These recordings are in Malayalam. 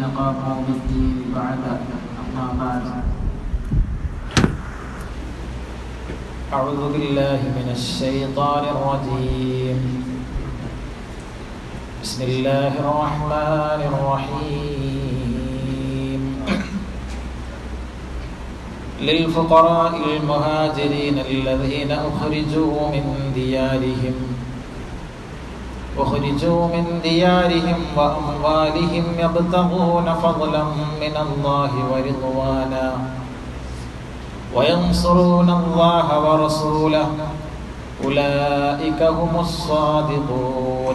الذين قاموا بالدين بعد أما بعد أعوذ بالله من الشيطان الرجيم بسم الله الرحمن الرحيم للفقراء المهاجرين الذين أخرجوا من ديارهم أخرجوا من ديارهم وأموالهم يبتغون فضلا من الله ورضوانا وينصرون الله ورسوله أولئك هم الصادقون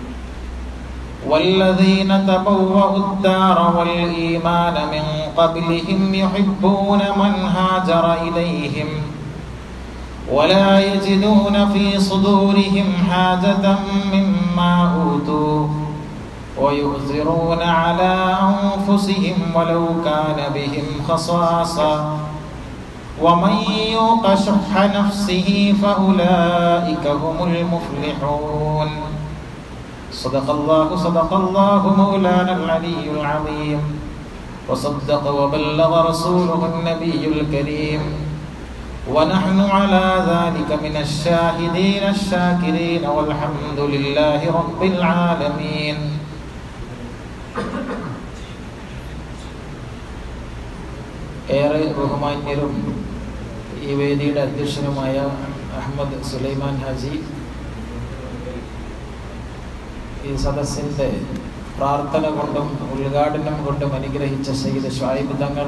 والذين تبوأوا الدار والإيمان من قبلهم يحبون من هاجر إليهم ولا يجدون في صدورهم حاجة مما أوتوا ويؤثرون على أنفسهم ولو كان بهم خصاصة ومن يوق شح نفسه فأولئك هم المفلحون صدق الله صدق الله مولانا العلي العظيم وصدق وبلغ رسوله النبي الكريم ونحن على ذلك من الشاهدين الشاكرين والحمد لله رب العالمين ഏറെ ബഹുമാന്യരും ഈ വേദിയുടെ അധ്യക്ഷനുമായ അഹമ്മദ് സുലൈമാൻ ഹാജി ഈ സദസ്സിൻ്റെ പ്രാർത്ഥന കൊണ്ടും ഉദ്ഘാടനം കൊണ്ടും അനുഗ്രഹിച്ച സയ്യിദ് ഷായിബ് തങ്ങൾ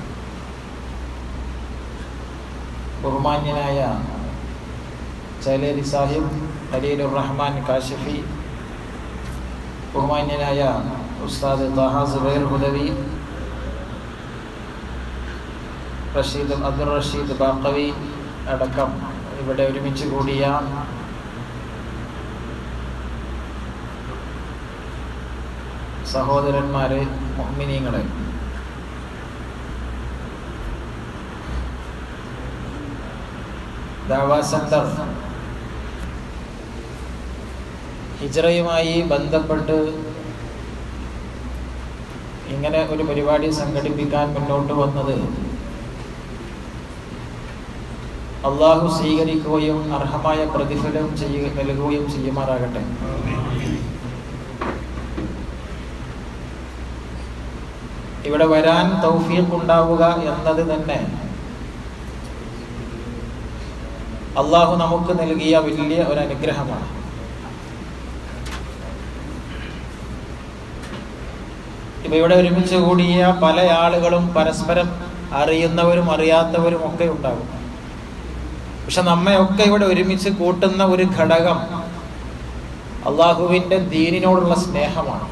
ബഹുമാന്യനായ ചലേരി സാഹിബ് അലീലുർ റഹ്മാൻ കാഷിഫി ബഹുമാന്യനായ ഉസ്താദ് താഹ സുബൈർ ഹുദവി റഷീദ് അബ്ദുൾ റഷീദ് ബാക്കവി അടക്കം ഇവിടെ ഒരുമിച്ച് കൂടിയ സഹോദരന്മാരെ മൊഹ്മിനീങ്ങളെ ദാവാ സെന്റർ ഹിജറയുമായി ബന്ധപ്പെട്ട് ഇങ്ങനെ ഒരു പരിപാടി സംഘടിപ്പിക്കാൻ മുന്നോട്ട് വന്നത് അള്ളാഹു സ്വീകരിക്കുകയും അർഹമായ പ്രതിഫലം ചെയ്യുക നൽകുകയും ചെയ്യുമാറാകട്ടെ ഇവിടെ വരാൻ തൗഫീഖ് ഉണ്ടാവുക എന്നത് തന്നെ അള്ളാഹു നമുക്ക് നൽകിയ വലിയ ഒരു അനുഗ്രഹമാണ് ഇപ്പൊ ഇവിടെ ഒരുമിച്ച് കൂടിയ പല ആളുകളും പരസ്പരം അറിയുന്നവരും അറിയാത്തവരും ഒക്കെ ഉണ്ടാകും പക്ഷെ നമ്മയൊക്കെ ഇവിടെ ഒരുമിച്ച് കൂട്ടുന്ന ഒരു ഘടകം അള്ളാഹുവിന്റെ ദീനിനോടുള്ള സ്നേഹമാണ്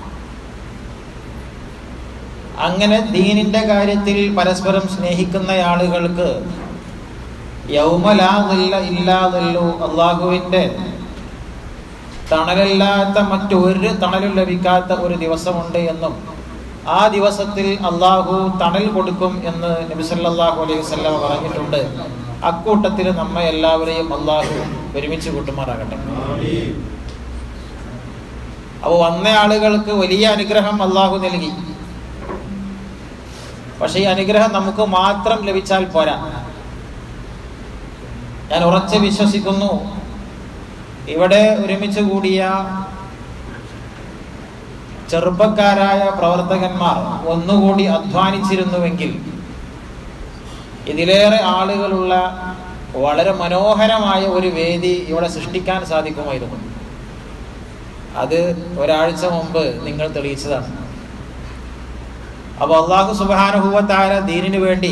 അങ്ങനെ ദീനിന്റെ കാര്യത്തിൽ പരസ്പരം സ്നേഹിക്കുന്ന ആളുകൾക്ക് യൗമലാതില്ല ഇല്ലാതല്ലോ അള്ളാഹുവിന്റെ തണലല്ലാത്ത മറ്റൊരു തണലും ലഭിക്കാത്ത ഒരു ദിവസമുണ്ട് എന്നും ആ ദിവസത്തിൽ അള്ളാഹു തണൽ കൊടുക്കും എന്ന് നബിസല്ലാഹു അലൈഹി വസ്ലാം പറഞ്ഞിട്ടുണ്ട് അക്കൂട്ടത്തിൽ നമ്മെ എല്ലാവരെയും അള്ളാഹു ഒരുമിച്ച് കൂട്ടുമാറാകട്ടെ അപ്പോൾ വന്ന ആളുകൾക്ക് വലിയ അനുഗ്രഹം അള്ളാഹു നൽകി പക്ഷെ ഈ അനുഗ്രഹം നമുക്ക് മാത്രം ലഭിച്ചാൽ പോരാ ഞാൻ ഉറച്ച് വിശ്വസിക്കുന്നു ഇവിടെ ഒരുമിച്ച് കൂടിയ ചെറുപ്പക്കാരായ പ്രവർത്തകന്മാർ ഒന്നുകൂടി അധ്വാനിച്ചിരുന്നുവെങ്കിൽ ഇതിലേറെ ആളുകളുള്ള വളരെ മനോഹരമായ ഒരു വേദി ഇവിടെ സൃഷ്ടിക്കാൻ സാധിക്കുമായിരുന്നു അത് ഒരാഴ്ച മുമ്പ് നിങ്ങൾ തെളിയിച്ചതാണ് അപ്പോൾ അള്ളാഹു സുബാനുഭവത്താര ദീനിനു വേണ്ടി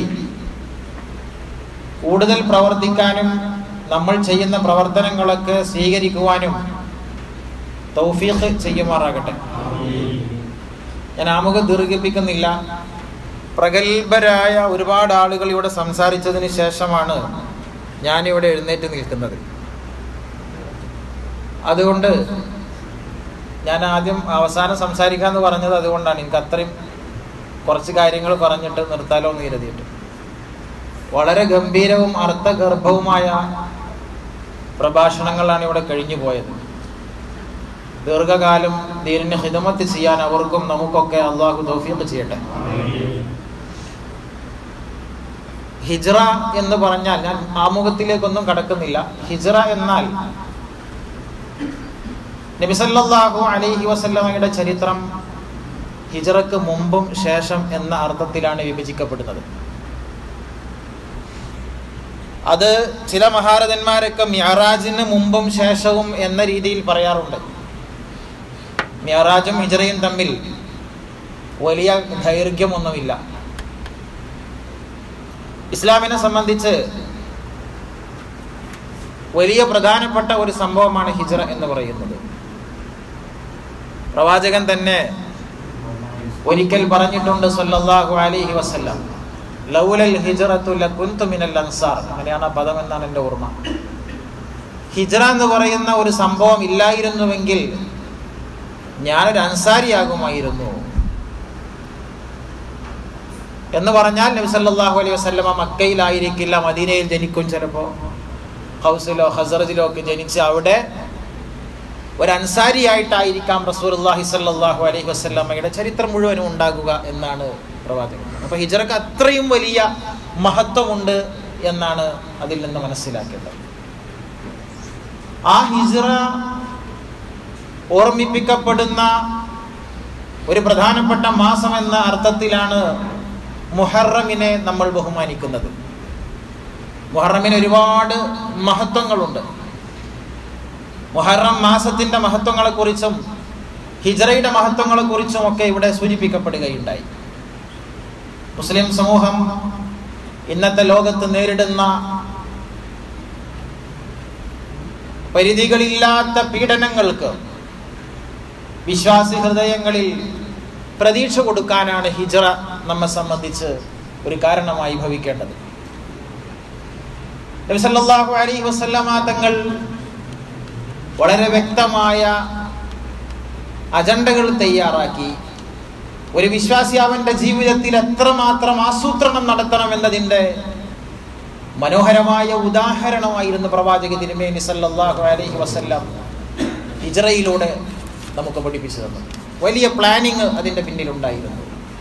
കൂടുതൽ പ്രവർത്തിക്കാനും നമ്മൾ ചെയ്യുന്ന പ്രവർത്തനങ്ങളൊക്കെ സ്വീകരിക്കുവാനും തൗഫീഖ് ചെയ്യുമാറാകട്ടെ ഞാൻ ആമുഖം ദീർഘിപ്പിക്കുന്നില്ല പ്രഗത്ഭരായ ഒരുപാട് ആളുകൾ ഇവിടെ സംസാരിച്ചതിന് ശേഷമാണ് ഞാനിവിടെ എഴുന്നേറ്റ് നിൽക്കുന്നത് അതുകൊണ്ട് ഞാൻ ആദ്യം അവസാനം സംസാരിക്കാന്ന് പറഞ്ഞത് അതുകൊണ്ടാണ് എനിക്ക് അത്രയും കുറച്ച് കാര്യങ്ങൾ പറഞ്ഞിട്ട് നിർത്താലോ എന്ന് കരുതിയിട്ട് വളരെ ഗംഭീരവും അർത്ഥഗർഭവുമായ പ്രഭാഷണങ്ങളാണ് ഇവിടെ കഴിഞ്ഞു പോയത് ദീർഘകാലം ദീനിന് ഹിദമത്ത് ചെയ്യാൻ അവർക്കും നമുക്കൊക്കെ അള്ളാഹു തൗഫീഖ് ചെയ്യട്ടെ ഹിജ്റ എന്ന് പറഞ്ഞാൽ ഞാൻ ആമുഖത്തിലേക്കൊന്നും കടക്കുന്നില്ല ഹിജ്റ എന്നാൽ നബിസല്ലാഹു അലൈഹി വസല്ലമയുടെ ചരിത്രം ഹിജ്റക്ക് മുമ്പും ശേഷം എന്ന അർത്ഥത്തിലാണ് വിഭജിക്കപ്പെടുന്നത് അത് ചില മഹാരഥന്മാരൊക്കെ മ്യാറാജിന് മുമ്പും ശേഷവും എന്ന രീതിയിൽ പറയാറുണ്ട് മ്യാറാജും ഹിജറയും തമ്മിൽ വലിയ ദൈർഘ്യമൊന്നുമില്ല ഇസ്ലാമിനെ സംബന്ധിച്ച് വലിയ പ്രധാനപ്പെട്ട ഒരു സംഭവമാണ് ഹിജറ എന്ന് പറയുന്നത് പ്രവാചകൻ തന്നെ ഒരിക്കൽ പറഞ്ഞിട്ടുണ്ട് സല്ലല്ലാഹു അലൈഹി വസല്ലം ലൗലൽ ഹിജറത്തു ലകുന്തു മിനൽ അൻസാർ അങ്ങനെയാണ് ആ പദം എന്നാണ് എൻ്റെ ഓർമ്മ ഹിജറ എന്ന് പറയുന്ന ഒരു സംഭവം ഇല്ലായിരുന്നുവെങ്കിൽ ഞാനൊരു അൻസാരിയാകുമായിരുന്നു എന്ന് പറഞ്ഞാൽ നബി സല്ലല്ലാഹു അലൈഹി വസല്ലമ മക്കയിലായിരിക്കില്ല മദീനയിൽ ജനിക്കും ചിലപ്പോൾ ഹൗസിലോ ഹസറജിലോ ഒക്കെ ജനിച്ച് അവിടെ ഒരു അൻസാരിയായിട്ടായിരിക്കാം റസൂലുള്ളാഹി സ്വല്ലല്ലാഹു അലൈഹി വസല്ലമയുടെ ചരിത്രം മുഴുവനും ഉണ്ടാകുക എന്നാണ് പ്രവാചകൻ അപ്പോൾ ഹിജറക്ക് അത്രയും വലിയ മഹത്വമുണ്ട് എന്നാണ് അതിൽ നിന്ന് മനസ്സിലാക്കേണ്ടത് ആ ഹിജറ ഓർമ്മിപ്പിക്കപ്പെടുന്ന ഒരു പ്രധാനപ്പെട്ട മാസം എന്ന അർത്ഥത്തിലാണ് മുഹറമിനെ നമ്മൾ ബഹുമാനിക്കുന്നത് മുഹറമിന് ഒരുപാട് മഹത്വങ്ങളുണ്ട് മുഹറം മാസത്തിന്റെ മഹത്വങ്ങളെക്കുറിച്ചും ഹിജറയുടെ മഹത്വങ്ങളെക്കുറിച്ചും ഒക്കെ ഇവിടെ സൂചിപ്പിക്കപ്പെടുകയുണ്ടായി മുസ്ലിം സമൂഹം ഇന്നത്തെ ലോകത്ത് നേരിടുന്ന പരിധികളില്ലാത്ത പീഡനങ്ങൾക്ക് വിശ്വാസി ഹൃദയങ്ങളിൽ പ്രതീക്ഷ കൊടുക്കാനാണ് ഹിജറ നമ്മെ സംബന്ധിച്ച് ഒരു കാരണമായി ഭവിക്കേണ്ടത് നബിസല്ലാഹു അലൈഹി വസല്ലമ തങ്ങൾ വളരെ വ്യക്തമായ അജണ്ടകൾ തയ്യാറാക്കി ഒരു വിശ്വാസി അവന്റെ ജീവിതത്തിൽ എത്രമാത്രം ആസൂത്രണം നടത്തണം എന്നതിൻ്റെ മനോഹരമായ ഉദാഹരണമായിരുന്നു പ്രവാചക തിരുമേനി സല്ലല്ലാഹു അലൈഹി വസല്ലം ഹിജറയിലൂടെ നമുക്ക് പഠിപ്പിച്ചു തന്നു വലിയ പ്ലാനിങ് അതിൻ്റെ പിന്നിലുണ്ടായിരുന്നു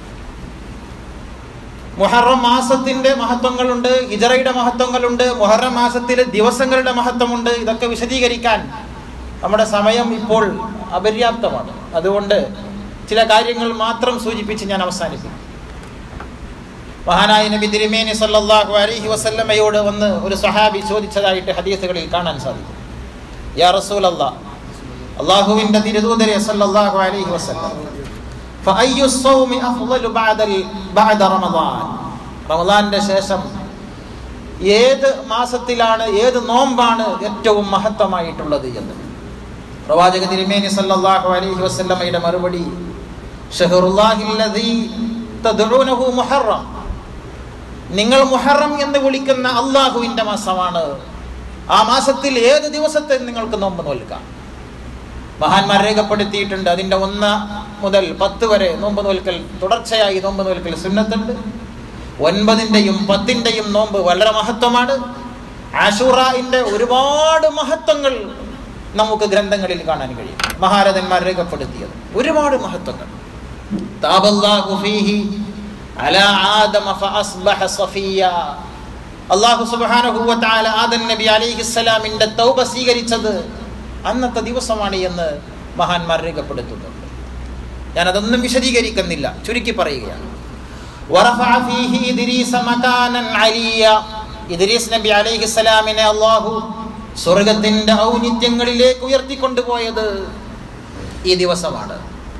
മുഹറം മാസത്തിന്റെ മഹത്വങ്ങളുണ്ട് ഹിജറയുടെ മഹത്വങ്ങളുണ്ട് മുഹറം മാസത്തിലെ ദിവസങ്ങളുടെ മഹത്വമുണ്ട് ഇതൊക്കെ വിശദീകരിക്കാൻ നമ്മുടെ സമയം ഇപ്പോൾ അപര്യാപ്തമാണ് അതുകൊണ്ട് ചില കാര്യങ്ങൾ മാത്രം സൂചിപ്പിച്ച് ഞാൻ അവസാനിപ്പിക്കും മഹാനായ നബി തിരുമേനി സല്ലല്ലാഹു അലൈഹി വസല്ലമയോട് വന്ന് ഒരു സഹാബി ചോദിച്ചതായിട്ട് ഹദീസുകളിൽ കാണാൻ സാധിക്കും യാ റസൂലല്ലാ അള്ളാഹുവിന്റെ തിരുദൂതരെ സല്ലല്ലാഹു അലൈഹി വസല്ലം ഫഅയ്യു الصوم أفضل بعد ال... بعد رمضان റമദാന്റെ ശേഷം ഏത് മാസത്തിലാണ് ഏത് നോമ്പാണ് ഏറ്റവും മഹത്വമായിട്ടുള്ളത് എന്ന് പ്രവാചക തിരുമേനി സല്ലല്ലാഹു അലൈഹി വസല്ലമയുടെ മറുപടി ഷഹറുല്ലാഹില്ലദീ തദ്ഉനഹു മുഹറം നിങ്ങൾ മുഹറം എന്ന് വിളിക്കുന്ന അള്ളാഹുവിന്റെ മാസമാണ് ആ മാസത്തിൽ ഏത് ദിവസത്തെ നിങ്ങൾക്ക് നോമ്പ് നോൽക്കാം മഹാന്മാർ രേഖപ്പെടുത്തിയിട്ടുണ്ട് അതിന്റെ ഒന്ന് മുതൽ പത്ത് വരെ നോമ്പ് നോൽക്കൽ തുടർച്ചയായി നോമ്പ് നോൽക്കൽ സുന്നത്തുണ്ട് ഒൻപതിൻ്റെയും പത്തിൻ്റെയും നോമ്പ് വളരെ മഹത്വമാണ് ആഷൂറായിൻ്റെ ഒരുപാട് മഹത്വങ്ങൾ നമുക്ക് ഗ്രന്ഥങ്ങളിൽ കാണാൻ കഴിയും മഹാരഥന്മാർ രേഖപ്പെടുത്തിയത് ഒരുപാട് മഹത്വങ്ങൾ താബല്ലാഹു ഫീഹി അലാ ആദമ ഫഅസ്ബഹ സഫിയ അല്ലാഹു സുബ്ഹാനഹു വ തആല ആദം നബി അലൈഹിസ്സലാമിന്റെ തൗബ സ്വീകരിച്ചത് അന്നത്തെ ദിവസമാണ് എന്ന് മഹാന്മാർ രേഖപ്പെടുത്തുന്നുണ്ട് ഞാൻ അതൊന്നും വിശദീകരിക്കുന്നില്ല ചുരുക്കി പറയുകയാണ് വറഫഅ ഫീഹി ഇദ്രീസ മകാനൻ അലിയ ഇദ്രീസ് നബി അലൈഹിസ്സലാമിനെ അല്ലാഹു സ്വർഗത്തിന്റെ ഔന്നിത്യങ്ങളിലേക്ക് ഉയർത്തിക്കൊണ്ടുപോയത് ഈ ദിവസമാണ്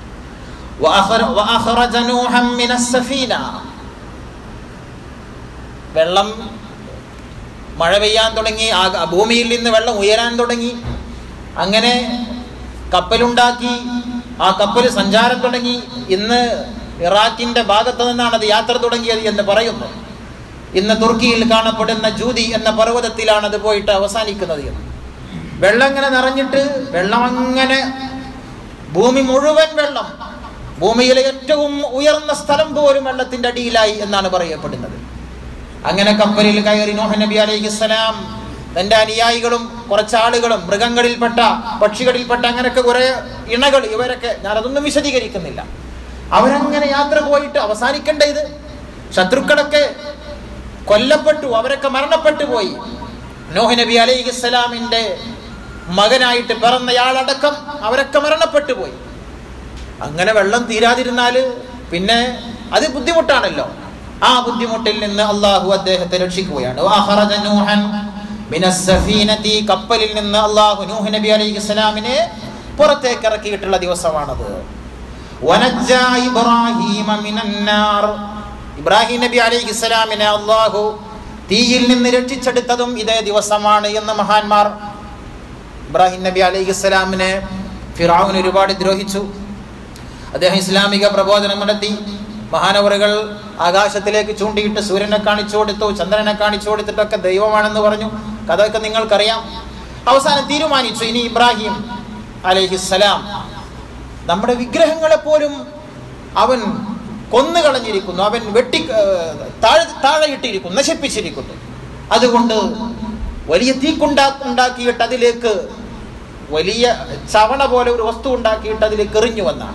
وأخرج نوحا من السفينة വെള്ളം മഴ പെയ്യാൻ തുടങ്ങി ആ ഭൂമിയിൽ നിന്ന് വെള്ളം ഉയരാൻ തുടങ്ങി അങ്ങനെ കപ്പലുണ്ടാക്കി ആ കപ്പൽ സഞ്ചാരം തുടങ്ങി ഇന്ന് ഇറാഖിന്റെ ഭാഗത്ത് നിന്നാണ് അത് യാത്ര തുടങ്ങിയത് എന്ന് പറയുന്നു ഇന്ന് തുർക്കിയിൽ കാണപ്പെടുന്ന ജൂതി എന്ന പർവ്വതത്തിലാണ് അത് പോയിട്ട് അവസാനിക്കുന്നത് എന്ന് വെള്ളം ഇങ്ങനെ നിറഞ്ഞിട്ട് വെള്ളം അങ്ങനെ ഭൂമി മുഴുവൻ വെള്ളം ഭൂമിയിലെ ഏറ്റവും ഉയർന്ന സ്ഥലം പോലും വെള്ളത്തിന്റെ അടിയിലായി എന്നാണ് പറയപ്പെടുന്നത് അങ്ങനെ കപ്പലിൽ കയറി നോഹ നബി അലൈഹിസ്സലാം തൻ്റെ അനുയായികളും കുറച്ചാളുകളും മൃഗങ്ങളിൽപ്പെട്ട പക്ഷികളിൽപ്പെട്ട അങ്ങനെയൊക്കെ കുറെ ഇണകൾ ഇവരൊക്കെ ഞാൻ അതൊന്നും വിശദീകരിക്കുന്നില്ല അവരങ്ങനെ യാത്ര പോയിട്ട് അവസാനിക്കേണ്ട ഇത് ശത്രുക്കളൊക്കെ കൊല്ലപ്പെട്ടു അവരൊക്കെ മരണപ്പെട്ടു പോയി നോഹ് നബി അലൈഹി ഇസ്ലാമിന്റെ മകനായിട്ട് പിറന്നയാളടക്കം അവരൊക്കെ മരണപ്പെട്ടു പോയി അങ്ങനെ വെള്ളം തീരാതിരുന്നാല് പിന്നെ അത് ബുദ്ധിമുട്ടാണല്ലോ ആ ബുദ്ധിമുട്ടിൽ നിന്ന് അള്ളാഹു അദ്ദേഹത്തെ രക്ഷിക്കുകയാണ് വഅഖറജ നൂഹൻ മിനസ് സഫീനതി കപ്പലിൽ നിന്ന് അള്ളാഹു നൂഹ് നബി അലൈഹി ഇസ്ലാമിനെ പുറത്തേക്ക് ഇറക്കിയിട്ടുള്ള ദിവസമാണത് വനജ്ജ ഇബ്രാഹീമ മിനന്നാർ ഇബ്രാഹിം നബി അലൈഹി ഇസ്ലാമിനെ അള്ളാഹു തീയിൽ നിന്ന് രക്ഷിച്ചെടുത്തതും ഇതേ ദിവസമാണ് എന്ന് മഹാന്മാർ ഇബ്രാഹിം നബി അലൈഹി ഇസ്ലാമിനെ ഫിറാവുൻ ഒരുപാട് ദ്രോഹിച്ചു അദ്ദേഹം ഇസ്ലാമിക പ്രബോധനം നടത്തി മഹാനവറുകൾ ആകാശത്തിലേക്ക് ചൂണ്ടിയിട്ട് സൂര്യനെ കാണിച്ചു കൊടുത്തു ചന്ദ്രനെ കാണിച്ചു കൊടുത്തിട്ടൊക്കെ ദൈവമാണെന്ന് പറഞ്ഞു കഥയൊക്കെ നിങ്ങൾക്കറിയാം അവസാനം തീരുമാനിച്ചു ഇനി ഇബ്രാഹിം അലൈഹിസ്സലാം നമ്മുടെ വിഗ്രഹങ്ങളെ പോലും അവൻ കൊന്നുകളഞ്ഞിരിക്കുന്നു അവൻ വെട്ടി ഏർ, താഴെ താഴെയിട്ടിരിക്കുന്നു നശിപ്പിച്ചിരിക്കുന്നു അതുകൊണ്ട് വലിയ തീക്കുണ്ടാ ഉണ്ടാക്കിയിട്ട് അതിലേക്ക് വലിയ ചവണ പോലെ ഒരു വസ്തു ഉണ്ടാക്കിയിട്ട് അതിലേക്ക് എറിഞ്ഞു വന്നാണ്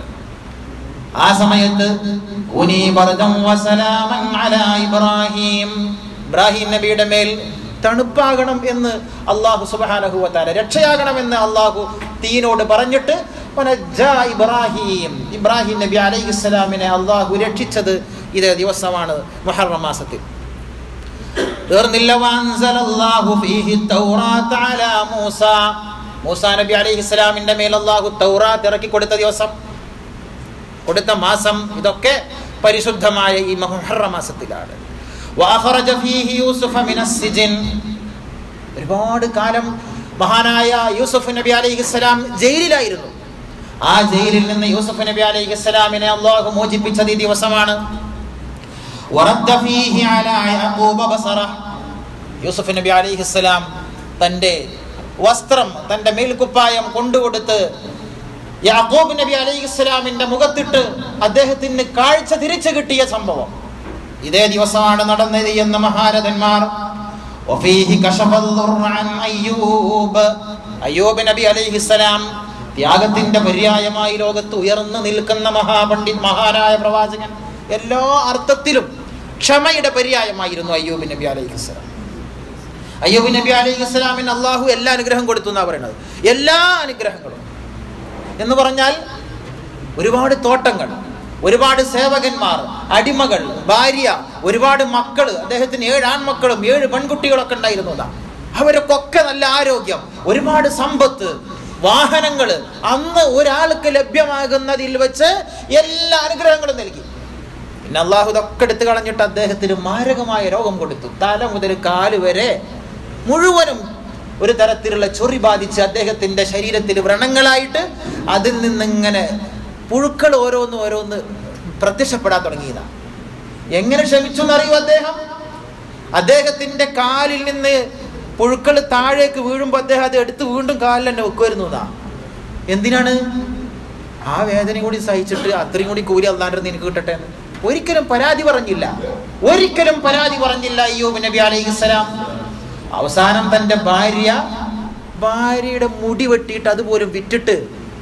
ആ സമയത്ത് കുനി ബർദം വസലാമൻ അലാ ഇബ്രാഹിം ഇബ്രാഹിം നബിയുടെ മേൽ തണുപ്പാകണം എന്ന് അള്ളാഹു സുബ്ഹാനഹു വതആല രക്ഷയാകണം എന്ന് അള്ളാഹു തീനോട് പറഞ്ഞിട്ട് വനജ്ജാ ഇബ്രാഹിം ഇബ്രാഹിം നബി അലൈഹി സ്വലാമിനെ അള്ളാഹു രക്ഷിച്ചത് ഇതേ ദിവസമാണ് മുഹറം മാസത്തിൽ തീർന്നില്ല വഅൻസലല്ലാഹു ഫീഹി തൗറാത്ത അലാ മൂസ മൂസ നബി അലൈഹി സ്വലാമിന്റെ മേൽ അള്ളാഹു തൗറാത്ത് ഇറക്കി കൊടുത്ത ദിവസം കൊടുത്ത മാസം ഇതൊക്കെ പരിശുദ്ധമായ ഈ മുഹറ മാസത്തിലാണ് വഅഖറജ ഫീഹി യൂസുഫ മിനസ് സിജിൻ ഒരുപാട് കാലം മഹാനായ യൂസുഫ് നബി അലൈഹിസ്സലാം ജയിലിലായിരുന്നു ആ ജയിലിൽ നിന്ന് യൂസുഫ് നബി അലൈഹിസ്സലാമിനെ അള്ളാഹു മോചിപ്പിച്ചത് ഈ ദിവസമാണ് വറദ്ദ ഫീഹി അലാ യഅഖൂബ ബസറ യൂസുഫ് നബി അലൈഹിസ്സലാം തൻ്റെ വസ്ത്രം തൻ്റെ മേൽക്കുപ്പായം കൊണ്ടുകൊടുത്ത് യാക്കൂബ് നബി അലൈഹിസ്സലാമിന്റെ മുഖത്തിട്ട് അദ്ദേഹത്തിന് കാഴ്ച തിരിച്ചു കിട്ടിയ സംഭവം ഇതേ ദിവസമാണ് നടന്നത് എന്ന് മഹാരഥന്മാർ വഫീഹി കശഫൽ ദുർറ അൻ അയ്യൂബ് അയ്യൂബ് നബി അലൈഹിസ്സലാം ത്യാഗത്തിന്റെ പര്യായമായി ലോകത്ത് ഉയർന്നു നിൽക്കുന്ന മഹാപണ്ഡിത് മഹാനായ പ്രവാചകൻ എല്ലാ അർത്ഥത്തിലും ക്ഷമയുടെ പര്യായമായിരുന്നു അയ്യൂബ് നബി അലൈഹിസ്സലാം അയ്യൂബ് നബി അലൈഹിസ്സലാമിന് അള്ളാഹു എല്ലാ അനുഗ്രഹം കൊടുത്തു എന്നാ പറയുന്നത് എല്ലാ അനുഗ്രഹങ്ങളും എന്ന് പറഞ്ഞാൽ ഒരുപാട് തോട്ടങ്ങൾ ഒരുപാട് സേവകന്മാർ അടിമകൾ ഭാര്യ ഒരുപാട് മക്കള് അദ്ദേഹത്തിന് ഏഴ് ആൺമക്കളും ഏഴ് പെൺകുട്ടികളൊക്കെ ഉണ്ടായിരുന്നു അതാ അവരൊക്കെ നല്ല ആരോഗ്യം ഒരുപാട് സമ്പത്ത് വാഹനങ്ങൾ അന്ന് ഒരാൾക്ക് ലഭ്യമാകുന്നതിൽ വെച്ച് എല്ലാ അനുഗ്രഹങ്ങളും നൽകി പിന്നെ അള്ളാഹു ഇതൊക്കെ എടുത്തു കളഞ്ഞിട്ട് അദ്ദേഹത്തിന് മാരകമായ രോഗം കൊടുത്തു തല മുതൽ കാല് വരെ മുഴുവനും ഒരു തരത്തിലുള്ള ചൊറി ബാധിച്ച് അദ്ദേഹത്തിന്റെ ശരീരത്തിൽ വ്രണങ്ങളായിട്ട് അതിൽ നിന്നിങ്ങനെ പുഴുക്കൾ ഓരോന്ന് ഓരോന്ന് പ്രത്യക്ഷപ്പെടാൻ തുടങ്ങിയതാണ് എങ്ങനെ ക്ഷമിച്ചു എന്നറിയൂ അദ്ദേഹം അദ്ദേഹത്തിന്റെ കാലിൽ നിന്ന് പുഴുക്കൾ താഴേക്ക് വീഴുമ്പോൾ അദ്ദേഹം അത് എടുത്ത് വീണ്ടും കാലിൽ തന്നെ വെക്കുമായിരുന്നു എന്നാ എന്തിനാണ് ആ വേദന കൂടി സഹിച്ചിട്ട് അത്രയും കൂടി കൂലി അള്ളാൻ്റെ നിനക്ക് കിട്ടട്ടെ എന്ന്. ഒരിക്കലും പരാതി പറഞ്ഞില്ല ഒരിക്കലും പരാതി പറഞ്ഞില്ല അയ്യൂബ് നബി അലൈഹിസ്സലാം അവസാനം തന്റെ ഭാര്യ ഭാര്യയുടെ മുടി വെട്ടിയിട്ട് അതുപോലും വിറ്റിട്ട്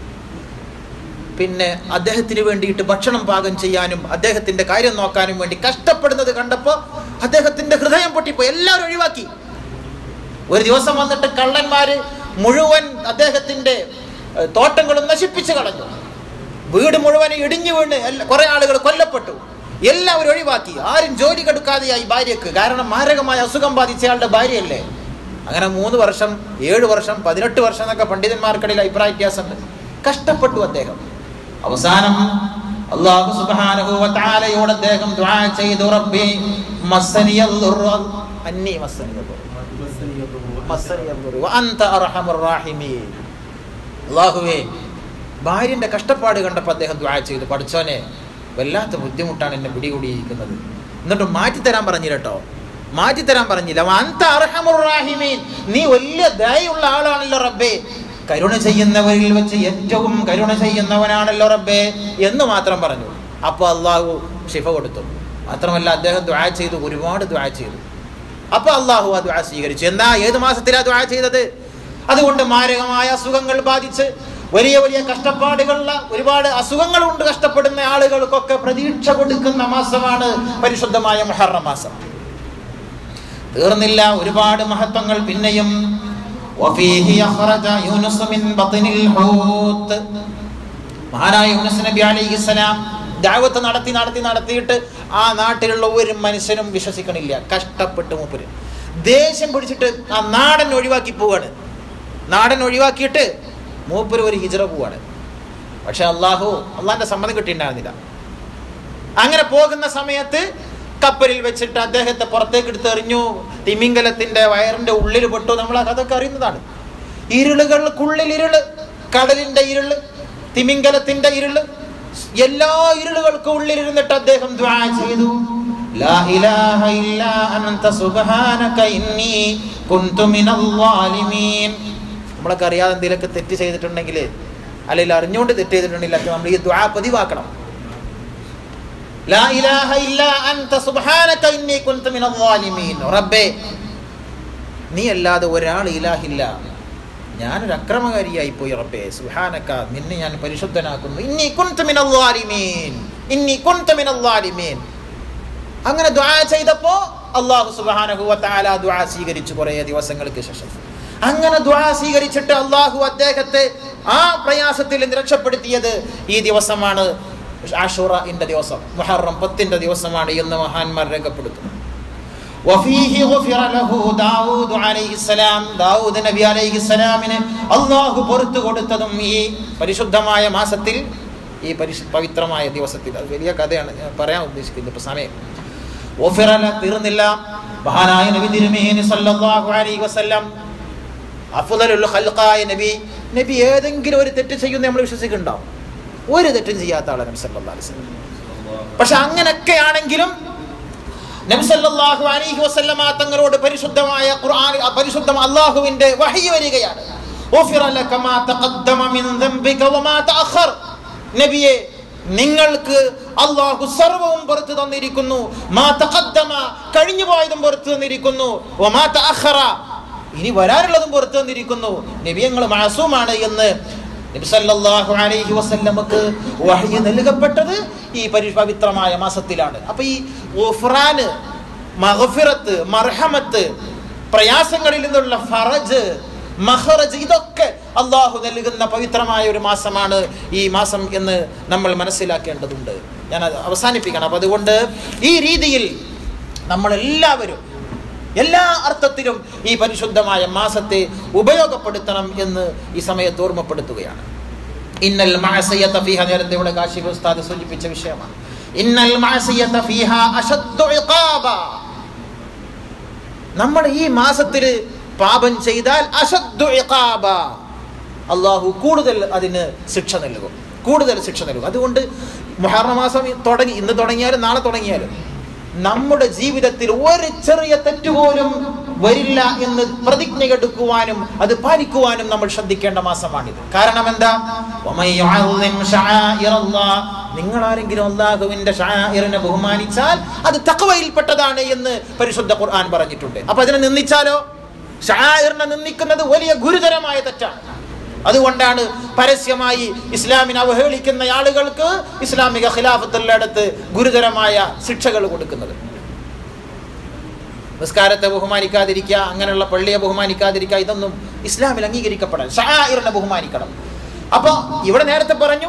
പിന്നെ അദ്ദേഹത്തിന് വേണ്ടിയിട്ട് ഭക്ഷണം പാകം ചെയ്യാനും അദ്ദേഹത്തിന്റെ കാര്യം നോക്കാനും വേണ്ടി കഷ്ടപ്പെടുന്നത് കണ്ടപ്പോൾ അദ്ദേഹത്തിന്റെ ഹൃദയം പൊട്ടിപ്പോയി എല്ലാവരും ഒഴിവാക്കി ഒരു ദിവസം വന്നിട്ട് കള്ളന്മാര് മുഴുവൻ അദ്ദേഹത്തിന്റെ ഏഹ്, തോട്ടങ്ങളും നശിപ്പിച്ചു കളഞ്ഞു വീട് മുഴുവൻ ഇടിഞ്ഞു വീണ് എല്ലാ- കുറെ ആളുകൾ കൊല്ലപ്പെട്ടു എല്ലാവരും ഒഴിവാക്കി ആരും ജോലി കെടുക്കാതെയായി ഭാര്യക്ക് കാരണം മാരകമായ അസുഖം ബാധിച്ചയാളുടെ ഭാര്യയല്ലേ അങ്ങനെ മൂന്ന് വർഷം ഏഴ് വർഷം പതിനെട്ട് വർഷം എന്നൊക്കെ പണ്ഡിതന്മാർക്കിടയിൽ അഭിപ്രായ വ്യത്യാസമുണ്ട് കഷ്ടപ്പെട്ടു അദ്ദേഹം അവസാനം അള്ളാഹു സുബ്ഹാനഹു വ തആലയോട് അദ്ദേഹം ദുആ ചെയ്തു റബ്ബി മസ്സനിയൽ ദുർറ അന്നി മസ്സനിയൽ ദുർറ മസ്സനിയൽ ദുർറ വ അൻത അർഹമുർ റാഹിമീൻ അള്ളാഹുവേ ഭാര്യന്റെ കഷ്ടപ്പാട് കണ്ടപ്പോൾ അദ്ദേഹം ദ്വാ ചെയ്തു പഠിച്ചോനെ വല്ലാത്ത ബുദ്ധിമുട്ടാണ് എന്നെ പിടികൂടിയിരിക്കുന്നത് എന്നിട്ട് മാറ്റിത്തരാൻ പറഞ്ഞില്ല കേട്ടോ മാറ്റിത്തരാൻ പറഞ്ഞില്ല അന്ത അർഹമുർ റാഹിമീൻ നീ വലിയ ദയുള്ള ആളാണല്ലോ റബ്ബേ കരുണ ചെയ്യുന്നവരിൽ വെച്ച് ഏറ്റവും കരുണ ചെയ്യുന്നവനാണല്ലോ റബ്ബേ എന്ന് മാത്രം പറഞ്ഞു അപ്പോൾ അള്ളാഹു ശിഫ കൊടുത്തു മാത്രമല്ല അദ്ദേഹം ദ്വാ ചെയ്തു ഒരുപാട് ദ്വാ ചെയ്തു അപ്പൊ അള്ളാഹു ആ ദുആ സ്വീകരിച്ചു എന്താ ഏത് മാസത്തിലാ ദുആ ചെയ്തത് അതുകൊണ്ട് മാരകമായ അസുഖങ്ങൾ ബാധിച്ച് വലിയ വലിയ കഷ്ടപ്പാടുകളുള്ള ഒരുപാട് അസുഖങ്ങൾ കൊണ്ട് കഷ്ടപ്പെടുന്ന ആളുകൾക്കൊക്കെ പ്രതീക്ഷ കൊടുക്കുന്ന മാസമാണ് പരിശുദ്ധമായ മുഹറം മാസം തീർന്നില്ല ഒരുപാട് മഹത്വങ്ങൾ പിന്നെയും وفيه أخرج يونس من بطن الحوت മഹാനായ യൂനുസ് നബി അലൈഹിസ്സലാം ദാവത്ത് നടത്തി നടത്തി നടത്തിയിട്ട് ആ നാട്ടിലുള്ള ഒരു മനുഷ്യനും വിശ്വസിക്കണില്ല കഷ്ടപ്പെട്ട് മൂപ്പര് ദേഷ്യം പിടിച്ചിട്ട് ആ നാടൻ ഒഴിവാക്കി പോവാണ് നാടൻ ഒഴിവാക്കിയിട്ട് മൂപ്പര് ഒരു ഹിജറ പോവാണ് പക്ഷെ അള്ളാഹു അള്ളാഹിന്റെ സമ്മതം കിട്ടിയിട്ടുണ്ടായിരുന്നില്ല അങ്ങനെ പോകുന്ന സമയത്ത് കപ്പലിൽ വെച്ചിട്ട് അദ്ദേഹത്തെ പുറത്തേക്ക് എടുത്ത് എറിഞ്ഞു തിമിംഗലത്തിന്റെ വയറിന്റെ ഉള്ളിൽ പെട്ടു നമ്മൾ അതൊക്കെ അറിയുന്നതാണ് ഇരുളുകൾക്കുള്ളിൽ ഇരുള് കടലിന്റെ ഇരുള് തിമിംഗലത്തിന്റെ ഇരുള് എല്ലാ ഇരുളുകൾക്കും ഉള്ളിലിരുന്നിട്ട് അദ്ദേഹം ദ്വാ ചെയ്തു ലാ ഇലാഹ ഇല്ലാ അൻത സുബ്ഹാനക ഇന്നി കുൻതു മിനൽ ളാലിമീൻ നമ്മളൊക്കെ അറിയാതെ എന്തെങ്കിലുമൊക്കെ തെറ്റ് ചെയ്തിട്ടുണ്ടെങ്കിൽ അല്ലെങ്കിൽ അറിഞ്ഞുകൊണ്ട് തെറ്റ് ചെയ്തിട്ടുണ്ടെങ്കിൽ നമ്മൾ ഈ ദ്വാ പതിവാക്കണം ലാ ഇലാഹ ഇല്ലാ അൻത സുബ്ഹാനക ഇന്നി കുൻതു മിനൽ ളാലിമീൻ റബ്ബേ നീ അല്ലാതെ ഒരാൾ ഇലാഹില്ല ഞാനൊരു അക്രമകാരിയായി പോയി റബ്ബേ സുഹാനക്ക നിന്നെ ഞാൻ പരിശുദ്ധനാക്കുന്നു ഇന്നി കുൻതു മിനൽ ളാലിമീൻ ഇന്നി കുൻതു മിനൽ ളാലിമീൻ അങ്ങനെ ദുആ ചെയ്തപ്പോ അള്ളാഹു സുബ്ഹാനഹു വ തആല ദുആ സ്വീകരിച്ചു കുറേ ദിവസങ്ങൾക്ക് ശേഷം അങ്ങനെ ദുആ സ്വീകരിച്ചിട്ട് അള്ളാഹു അദ്ദേഹത്തെ ആ പ്രയാസത്തിൽ നിന്ന് രക്ഷപ്പെടുത്തിയത് ഈ ദിവസമാണ് ആഷുറന്റെ ദിവസം മുഹറം പത്തിന്റെ ദിവസമാണ് എന്ന് മഹാന്മാർ രേഖപ്പെടുത്തുന്നു وفيه غفر له داود عليه السلام ദാവൂദ് നബി അലൈഹി സ്വലാമിന് അള്ളാഹു പുറത്തു കൊടുത്തതും ഈ പരിശുദ്ധമായ മാസത്തിൽ ഈ പരിശു പവിത്രമായ ദിവസത്തിൽ അത് വലിയ കഥയാണ് ഞാൻ പറയാൻ ഉദ്ദേശിക്കുന്നത് ഇപ്പൊ സമയം ഒഫിറല തീർന്നില്ല മഹാനായ നബി തിരുമേനി സല്ലല്ലാഹു അലൈഹി വസല്ലം അഫ്ദലുൽ ഖൽഖായ നബി നബി ഏതെങ്കിലും ഒരു തെറ്റ് ചെയ്യുന്ന നമ്മൾ വിശ്വസിക്കുന്നുണ്ടോ ഒരു തെറ്റും ചെയ്യാത്ത ആളാണ് നബി സല്ലല്ലാഹു അലൈഹി വസല്ലം പക്ഷെ അങ്ങനെയൊക്കെ ആണെങ്കിലും നബിസല്ലാഹു അലൈഹി വസല്ലമ തങ്ങളോട് പരിശുദ്ധമായ ഖുർആൻ പരിശുദ്ധ അള്ളാഹുവിന്റെ വഹി വരികയാണ് "ഉഫിറ ലക മാ തഖദ്ദമ മിൻ ദംബിക വമാ തഅഖർ." നബിയെ നിങ്ങൾക്ക് അള്ളാഹു സർവവും പുറത്തു തന്നിരിക്കുന്നു മാ തഖദ്ദമ കഴിഞ്ഞു പോയതും പുറത്തു തന്നിരിക്കുന്നു വമാ തഅഖറ ഇനി വരാനുള്ളതും പുറത്തു തന്നിരിക്കുന്നു നബി ഞങ്ങൾ മാസൂമാണ് എന്ന് നബി സല്ലല്ലാഹു അലൈഹി വസല്ലമക്ക് വഹ്യ് നൽകപ്പെട്ടത് ഈ പരി പവിത്രമായ മാസത്തിലാണ് അപ്പൊ ഈ ഗുഫ്രാന് മഗ്ഫിറത്ത് മർഹമത്ത് പ്രയാസങ്ങളിൽ നിന്നുള്ള ഫറജ് മഹറജ് ഇതൊക്കെ അള്ളാഹു നൽകുന്ന പവിത്രമായ ഒരു മാസമാണ് ഈ മാസം എന്ന് നമ്മൾ മനസ്സിലാക്കേണ്ടതുണ്ട് ഞാൻ അത് അവസാനിപ്പിക്കണം അപ്പൊ അതുകൊണ്ട് ഈ രീതിയിൽ നമ്മളെല്ലാവരും എല്ലാ അർത്ഥത്തിലും ഈ പരിശുദ്ധമായ മാസത്തെ ഉപയോഗപ്പെടുത്തണം എന്ന് ഈ സമയത്ത് ഓർമ്മപ്പെടുത്തുകയാണ് ഇന്നൽ മഅസിയത ഫീഹ നേരത്തെ ഇവിടെ കാശിഫ് ഉസ്താദ് സൂചിപ്പിച്ച വിഷയമാണ് ഇന്നൽ മഅസിയത ഫീഹ അശദ്ദു ഇഖാബ നമ്മൾ ഈ മാസത്തിൽ പാപം ചെയ്താൽ അശദ്ദു ഇഖാബ അള്ളാഹു കൂടുതൽ അതിന് ശിക്ഷ നൽകും കൂടുതൽ ശിക്ഷ നൽകും അതുകൊണ്ട് മുഹറം മാസം തുടങ്ങി ഇന്ന് തുടങ്ങിയാലും നാളെ തുടങ്ങിയാലും നമ്മുടെ ജീവിതത്തിൽ ഒരു ചെറിയ തെറ്റ് പോലും വരില്ല എന്ന് പ്രതിജ്ഞ എടുക്കുവാനും അത് പാലിക്കുവാനും നമ്മൾ ശ്രദ്ധിക്കേണ്ട മാസമാണിത് കാരണം എന്താ വമൻ യുഅദ്ദിം ശആഇറല്ലാഹ് നിങ്ങൾ ആരെങ്കിലും അള്ളാഹുവിന്റെ ഷാഇറിനെ ബഹുമാനിച്ചാൽ അത് തഖ്വയിൽപ്പെട്ടതാണ് എന്ന് പരിശുദ്ധ ഖുർആൻ പറഞ്ഞിട്ടുണ്ട് അപ്പൊ അതിനെ നിന്ദിച്ചാലോ ഷാഇറിനെ നിന്ദിക്കുന്നത് വലിയ ഗുരുതരമായ തെറ്റാണ് അതുകൊണ്ടാണ് പരസ്യമായി ഇസ്ലാമിനെ അവഹേളിക്കുന്ന ആളുകൾക്ക് ഇസ്ലാമിക ഖിലാഫത്തുള്ളടത്ത് ഗുരുതരമായ ശിക്ഷകൾ കൊടുക്കുന്നത് നിസ്കാരത്തെ ബഹുമാനിക്കാതിരിക്കുക അങ്ങനെയുള്ള പള്ളിയെ ബഹുമാനിക്കാതിരിക്കുക ഇതൊന്നും ഇസ്ലാമിൽ അംഗീകരിക്കപ്പെടാൻ ഷാഇറിനെ ബഹുമാനിക്കണം അപ്പൊ ഇവിടെ നേരത്തെ പറഞ്ഞു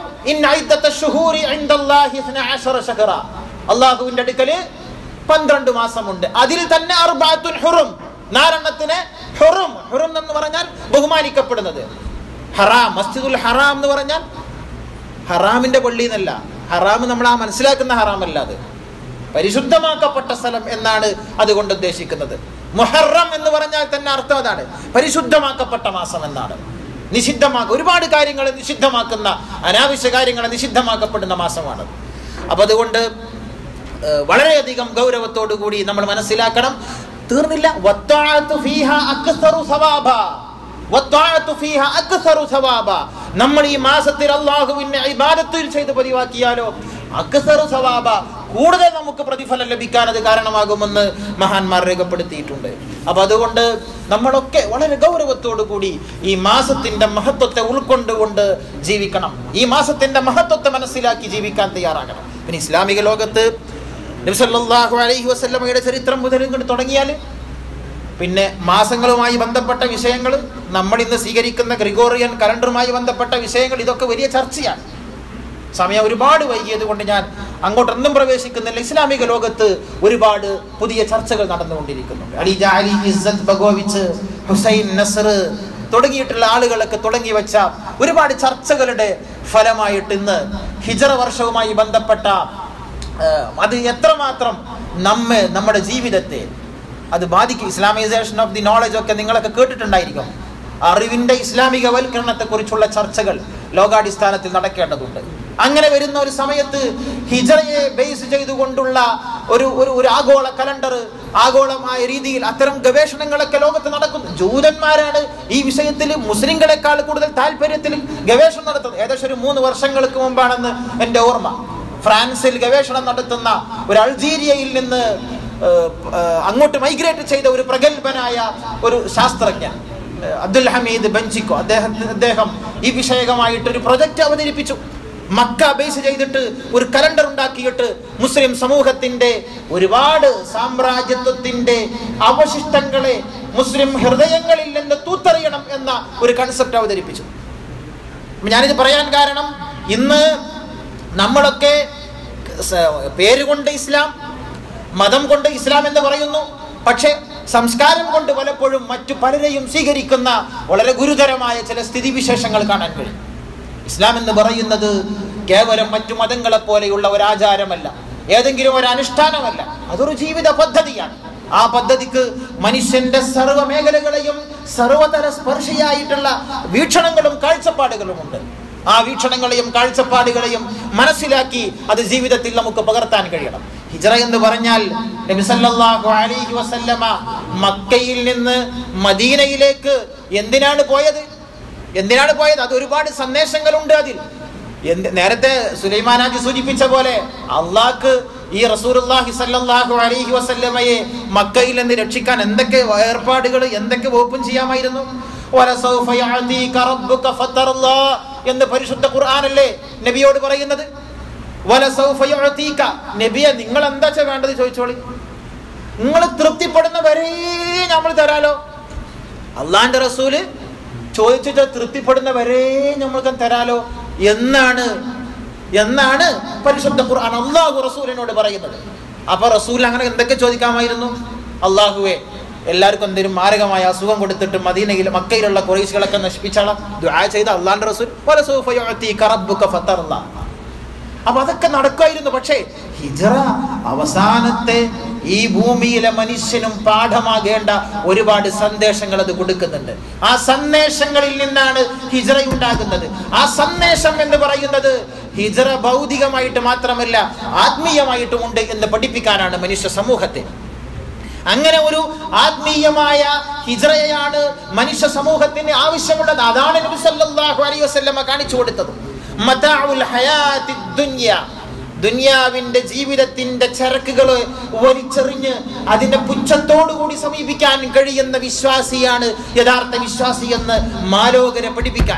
അള്ളാഹുവിന്റെ അടുക്കല് പന്ത്രണ്ട് മാസമുണ്ട് അതിൽ തന്നെ അർബാത്തുൻ ഹുറും നാലെണ്ണത്തിന് ഹുറും ഹുറും എന്ന് പറഞ്ഞാൽ ബഹുമാനിക്കപ്പെടുന്നത് ഹറാം മസ്ജിദുൽ ഹറാം എന്ന് പറഞ്ഞാൽ ഹറാമിന്റെ പള്ളി എന്നല്ല ഹറാം നമ്മൾ ആ മനസ്സിലാക്കുന്ന ഹറാം അല്ല അത് പരിശുദ്ധമാക്കപ്പെട്ട സ്ഥലം എന്നാണ് അതുകൊണ്ട് ഉദ്ദേശിക്കുന്നത് മുഹറം എന്ന് പറഞ്ഞാൽ തന്നെ അർത്ഥം അതാണ് പരിശുദ്ധമാക്കപ്പെട്ട മാസം എന്നാണ് നിഷിദ്ധമാക്ക ഒരുപാട് കാര്യങ്ങൾ നിഷിദ്ധമാക്കുന്ന അനാവശ്യ കാര്യങ്ങൾ നിഷിദ്ധമാക്കപ്പെടുന്ന മാസമാണ് അപ്പൊ അതുകൊണ്ട് ഏഹ്, വളരെയധികം ഗൗരവത്തോടു കൂടി നമ്മൾ മനസ്സിലാക്കണം തീർന്നില്ല വത്താഅത്തു ഫീഹ അക്സറു സവാബ വത്താഅത്തു ഫീഹ അക്സറു സവാബ നമ്മൾ ഈ മാസത്തിൽ അള്ളാഹുവിനെ ഇബാദത്തിൽ ചെയ്ത് പതിവാക്കിയാലോ അക്സറു സവാബ കൂടുതൽ നമുക്ക് പ്രതിഫലം ലഭിക്കാൻ അത് കാരണമാകുമെന്ന് മഹാന്മാർ രേഖപ്പെടുത്തിയിട്ടുണ്ട് അപ്പൊ അതുകൊണ്ട് നമ്മളൊക്കെ വളരെ ഗൗരവത്തോടു കൂടി ഈ മാസത്തിന്റെ മഹത്വത്തെ ഉൾക്കൊണ്ടുകൊണ്ട് ജീവിക്കണം ഈ മാസത്തിന്റെ മഹത്വത്തെ മനസ്സിലാക്കി ജീവിക്കാൻ തയ്യാറാകണം പിന്നെ ഇസ്ലാമിക ലോകത്ത് നബി സല്ലല്ലാഹു അലൈഹി വസല്ലമയുടെ ചരിത്രം മുതൽ ഇങ്ങോട്ട് തുടങ്ങിയാൽ പിന്നെ മാസങ്ങളുമായി ബന്ധപ്പെട്ട വിഷയങ്ങൾ നമ്മൾ ഇന്ന് സ്വീകരിക്കുന്ന ഗ്രിഗോറിയൻ കലണ്ടറുമായി ബന്ധപ്പെട്ട വിഷയങ്ങൾ ഇതൊക്കെ വലിയ ചർച്ചയാണ് സമയം ഒരുപാട് വൈകിയത് കൊണ്ട് ഞാൻ അങ്ങോട്ടൊന്നും പ്രവേശിക്കുന്നില്ല ഇസ്ലാമിക ലോകത്ത് ഒരുപാട് പുതിയ ചർച്ചകൾ നടന്നുകൊണ്ടിരിക്കുന്നുണ്ട് അലി ജാലി ഇസ്സത്ത് ബഗോവിച്ച് ഹുസൈൻ നസർ തുടങ്ങിയിട്ടുള്ള ആളുകളൊക്കെ തുടങ്ങി വെച്ച ഒരുപാട് ചർച്ചകളുടെ ഫലമായിട്ട് ഇന്ന് ഹിജറ വർഷവുമായി ബന്ധപ്പെട്ട ആ, അത് എത്രമാത്രം നമ്മെ നമ്മുടെ ജീവിതത്തെ അത് ബാധിക്കും ഇസ്ലാമൈസേഷൻ ഓഫ് ദി നോളജ് ഒക്കെ നിങ്ങളൊക്കെ കേട്ടിട്ടുണ്ടായിരിക്കും അറിവിന്റെ ഇസ്ലാമിക വൽക്കരണത്തെ കുറിച്ചുള്ള ചർച്ചകൾ ലോകാടിസ്ഥാനത്തിൽ നടക്കേണ്ടതുണ്ട് അങ്ങനെ വരുന്ന ഒരു സമയത്ത് ഹിജറയെ ബേസ് ചെയ്തുകൊണ്ടുള്ള ഒരു ഒരു ഒരു ആഗോള കലണ്ടർ ആഗോളമായ രീതിയിൽ അത്തരം ഗവേഷണങ്ങളൊക്കെ ലോകത്ത് നടക്കുന്നു ജൂതന്മാരാണ് ഈ വിഷയത്തിൽ മുസ്ലിങ്ങളെക്കാൾ കൂടുതൽ താല്പര്യത്തിൽ ഗവേഷണം നടത്തുന്നത് ഏകദേശം ഒരു മൂന്ന് വർഷങ്ങൾക്ക് മുമ്പാണെന്ന് എൻ്റെ ഓർമ്മ ഫ്രാൻസിൽ ഗവേഷണം നടത്തുന്ന ഒരു അൾജീരിയയിൽ നിന്ന് ഏഹ്, ഏഹ്, അങ്ങോട്ട് മൈഗ്രേറ്റ് ചെയ്ത ഒരു പ്രഗത്ഭനായ ഒരു ശാസ്ത്രജ്ഞൻ ഏഹ്, അബ്ദുൽ ഹമീദ് ബെഞ്ചിക്കോ അദ്ദേഹത്തിന് അദ്ദേഹം ഈ വിഷയകമായിട്ട് ഒരു പ്രൊജക്റ്റ് അവതരിപ്പിച്ചു മക്ക ബേസ് ചെയ്തിട്ട് ഒരു കലണ്ടർ ഉണ്ടാക്കിയിട്ട് മുസ്ലിം സമൂഹത്തിന്റെ ഒരുപാട് സാമ്രാജ്യത്വത്തിന്റെ അവശിഷ്ടങ്ങളെ മുസ്ലിം ഹൃദയങ്ങളിൽ നിന്ന് തൂത്തെറിയണം എന്ന ഒരു കൺസെപ്റ്റ് അവതരിപ്പിച്ചു അപ്പൊ ഞാനിത് പറയാൻ കാരണം ഇന്ന് നമ്മളൊക്കെ സ- പേരുകൊണ്ട് ഇസ്ലാം മതം കൊണ്ട് ഇസ്ലാം എന്ന് പറയുന്നു പക്ഷേ സംസ്കാരം കൊണ്ട് പലപ്പോഴും മറ്റു പലരെയും സ്വീകരിക്കുന്ന വളരെ ഗുരുതരമായ ചില സ്ഥിതിവിശേഷങ്ങൾ കാണാൻ കഴിയും ഇസ്ലാം എന്ന് പറയുന്നത് കേവലം മറ്റു മതങ്ങളെ പോലെയുള്ള ഒരു ആചാരമല്ല ഏതെങ്കിലും ഒരു അനുഷ്ഠാനമല്ല അതൊരു ജീവിത പദ്ധതിയാണ് ആ പദ്ധതിക്ക് മനുഷ്യന്റെ സർവ്വ മേഖലകളെയും സർവതല സ്പർശിയായിട്ടുള്ള വീക്ഷണങ്ങളും കാഴ്ചപ്പാടുകളും ഉണ്ട് ആ വീക്ഷണങ്ങളെയും കാഴ്ചപ്പാടുകളെയും മനസ്സിലാക്കി അത് ജീവിതത്തിൽ നമുക്ക് പകർത്താൻ കഴിയണം ഹിജറ എന്ന് പറഞ്ഞാൽ നബി സല്ലല്ലാഹു അലൈഹി വസല്ലമ മക്കയിൽ നിന്ന് മദീനയിലേക്ക് എന്തിനാണ് പോയത് എന്തിനാണ് പോയത് അത് ഒരുപാട് സന്ദേശങ്ങളുണ്ട് അതിൽ എന്ത് നേരത്തെ സുലൈമാനാജി സൂചിപ്പിച്ച പോലെ അള്ളാഹ്ക്ക് ഈ റസൂലുള്ളാഹി സല്ലല്ലാഹു അലൈഹി വസല്ലമയെ മക്കയിൽ നിന്ന് രക്ഷിക്കാൻ എന്തൊക്കെ ഏർപ്പാടുകൾ എന്തൊക്കെ വകുപ്പും ചെയ്യാമായിരുന്നു വലസൗഫ യഅതീക റബ്ബുക ഫതർലാ എന്ന് പരിശുദ്ധ ഖുർആനല്ലേ നബിയോട് പറയുന്നത് വലസൗഫ യഅതീക നബിയെ നിങ്ങൾ എന്താ വെച്ചാ വേണ്ടത് ചോദിച്ചോളി നിങ്ങൾ തൃപ്തിപ്പെടുന്ന വരെ നമ്മൾ തരാലോ അള്ളാന്റെ റസൂല് ചോദിച്ചിട്ട് തൃപ്തിപ്പെടുന്ന വരെ നമ്മൾക്ക് തരാലോ എന്നാണ് എന്നാണ് പരിശുദ്ധ ഖുർആൻ അള്ളാഹു റസൂലിനോട് പറയുന്നത് അപ്പൊ റസൂൽ അങ്ങനെ എന്തൊക്കെ ചോദിക്കാമായിരുന്നു അള്ളാഹുവെ എല്ലാവർക്കും എന്തെങ്കിലും മാരകമായ അസുഖം കൊടുത്തിട്ട് മദീനയിൽ മക്കയിലുള്ള കുറേശികളൊക്കെ നശിപ്പിച്ചാളാം ദുആ ചെയ്ത അള്ളാന്റെ റസൂൽ വലസൗഫ യുഅതീക റബ്ബുക ഫതർലാ അപ്പൊ അതൊക്കെ നടക്കുമായിരുന്നു പക്ഷേ ഹിജറ അവസാനത്തെ ഈ ഭൂമിയിലെ മനുഷ്യനും പാഠമാകേണ്ട ഒരുപാട് സന്ദേശങ്ങൾ അത് കൊടുക്കുന്നുണ്ട് ആ സന്ദേശങ്ങളിൽ നിന്നാണ് ഹിജറ ഉണ്ടാകുന്നത് ആ സന്ദേശം എന്ന് പറയുന്നത് ഹിജറ ഭൗതികമായിട്ട് മാത്രമല്ല ആത്മീയമായിട്ടും ഉണ്ട് എന്ന് പഠിപ്പിക്കാനാണ് മനുഷ്യ സമൂഹത്തെ അങ്ങനെ ഒരു ആത്മീയമായ ഹിജ്റയാണ് മനുഷ്യ സമൂഹത്തിന് ആവശ്യമുള്ളത് അതാണ് നബി സല്ലല്ലാഹു അലൈഹി വസല്ലമ കാണിച്ചു കൊടുത്തത് മതാഉൽ ഹയാത്തി ദുനിയ ദുനിയാവിന്റെ ജീവിതത്തിന്റെ ചരക്കുകൾ വലിച്ചെറിഞ്ഞ് അതിന്റെ പുച്ഛത്തോടുകൂടി സമീപിക്കാൻ കഴിയുന്ന വിശ്വാസിയാണ് യഥാർത്ഥ വിശ്വാസി എന്ന് മാലോകരെ പഠിപ്പിക്കാൻ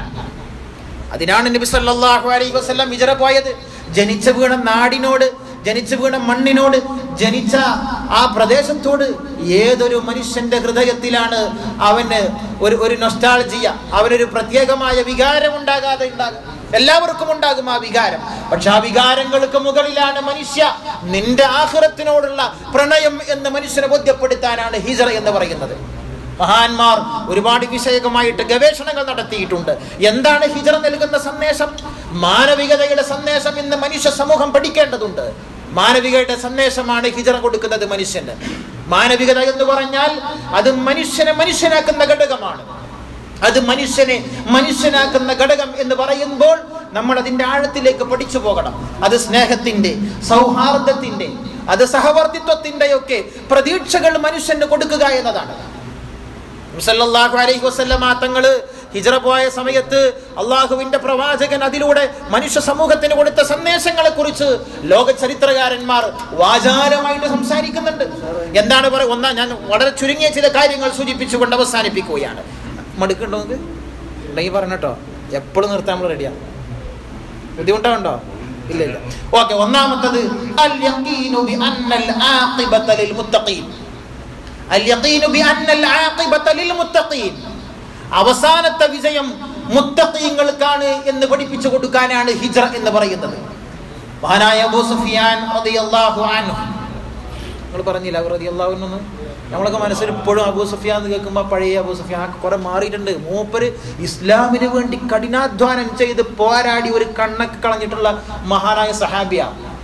അതിനാണ് നബി സല്ലല്ലാഹു അലൈഹി വസല്ലം ഹിജറ പോയത് ജനിച്ചു വീണ നാടിനോട് ജനിച്ചു വീണ മണ്ണിനോട് ജനിച്ച ആ പ്രദേശത്തോട് ഏതൊരു മനുഷ്യന്റെ ഹൃദയത്തിലാണ് അവന് ഒരു ഒരു നൊസ്റ്റാൾജിയ അവനൊരു പ്രത്യേകമായ വികാരം ഉണ്ടാകാതെ ഉണ്ടാകും എല്ലാവർക്കും ഉണ്ടാകും ആ വികാരം പക്ഷെ ആ വികാരങ്ങൾക്ക് മുകളിലാണ് മനുഷ്യ നിന്റെ ആഹ്റത്തിനോടുള്ള പ്രണയം എന്ന് മനുഷ്യനെ ബോധ്യപ്പെടുത്താനാണ് ഹിജറ എന്ന് പറയുന്നത് മഹാന്മാർ ഒരുപാട് വിഷയകമായിട്ട് ഗവേഷണങ്ങൾ നടത്തിയിട്ടുണ്ട് എന്താണ് ഹിജറ നൽകുന്ന സന്ദേശം മാനവികതയുടെ സന്ദേശം ഇന്ന് മനുഷ്യ സമൂഹം പഠിക്കേണ്ടതുണ്ട് മാനവികയുടെ സന്ദേശമാണ് ഹിജറ കൊടുക്കുന്നത് മനുഷ്യന് മാനവികത എന്ന് പറഞ്ഞാൽ അത് മനുഷ്യനെ മനുഷ്യനാക്കുന്ന ഘടകമാണ് അത് മനുഷ്യനെ മനുഷ്യനാക്കുന്ന ഘടകം എന്ന് പറയുമ്പോൾ നമ്മൾ അതിന്റെ ആഴത്തിലേക്ക് പഠിച്ചു പോകണം അത് സ്നേഹത്തിന്റെ സൗഹാർദ്ദത്തിന്റെ അത് സഹവർത്തിത്വത്തിന്റെ ഒക്കെ പ്രതീക്ഷകൾ മനുഷ്യന് കൊടുക്കുക എന്നതാണ് സല്ലല്ലാഹു അലൈഹി വസല്ലമ തങ്ങള് ഹിജറ പോയ സമയത്ത് അള്ളാഹുവിന്റെ പ്രവാചകൻ അതിലൂടെ മനുഷ്യ സമൂഹത്തിന് കൊടുത്ത സന്ദേശങ്ങളെ കുറിച്ച് ലോക ചരിത്രകാരന്മാർ വാചാലമായിട്ട് സംസാരിക്കുന്നുണ്ട് എന്താണ് പറയുക ഒന്നാ ഞാൻ വളരെ ചുരുങ്ങിയ ചില കാര്യങ്ങൾ സൂചിപ്പിച്ചുകൊണ്ട് അവസാനിപ്പിക്കുകയാണ് മടുക്കുണ്ടോ നിങ്ങൾക്ക് ഉണ്ടെങ്കിൽ പറഞ്ഞട്ടോ എപ്പോഴും നിർത്താൻ നമ്മൾ റെഡിയാണ് ബുദ്ധിമുട്ടുണ്ടോ ഇല്ല ഇല്ല ഓക്കെ ഒന്നാമത്തത് അൽ യഖീനു ബി അന്നൽ ആഖിബത ലിൽ മുത്തഖീൻ അൽ യഖീനു ബി അന്നൽ ആഖിബത ലിൽ മുത്തഖീൻ അവസാനത്തെ വിജയം മുത്തഖീങ്ങൾക്കാണ് എന്ന് പഠിപ്പിച്ചു കൊടുക്കാനാണ് ഹിജ്റ എന്ന് പറയുന്നത് മഹാനായ അബൂ സുഫിയാൻ റളിയല്ലാഹു അൻഹു നിങ്ങൾ പറഞ്ഞില്ല റളിയല്ലാഹു അൻഹു നമ്മളൊക്കെ മനസ്സിൽ ഇപ്പോഴും അബൂ സുഫിയാൻ എന്ന് കേൾക്കുമ്പോൾ പഴയ അബൂ സുഫിയാൻ ആ കുറെ മാറിയിട്ടുണ്ട് മൂപ്പര് ഇസ്ലാമിന് വേണ്ടി കഠിനാധ്വാനം ചെയ്ത് പോരാടി ഒരു കണ്ണൊക്കെ കളഞ്ഞിട്ടുള്ള മഹാനായ സഹാബിയ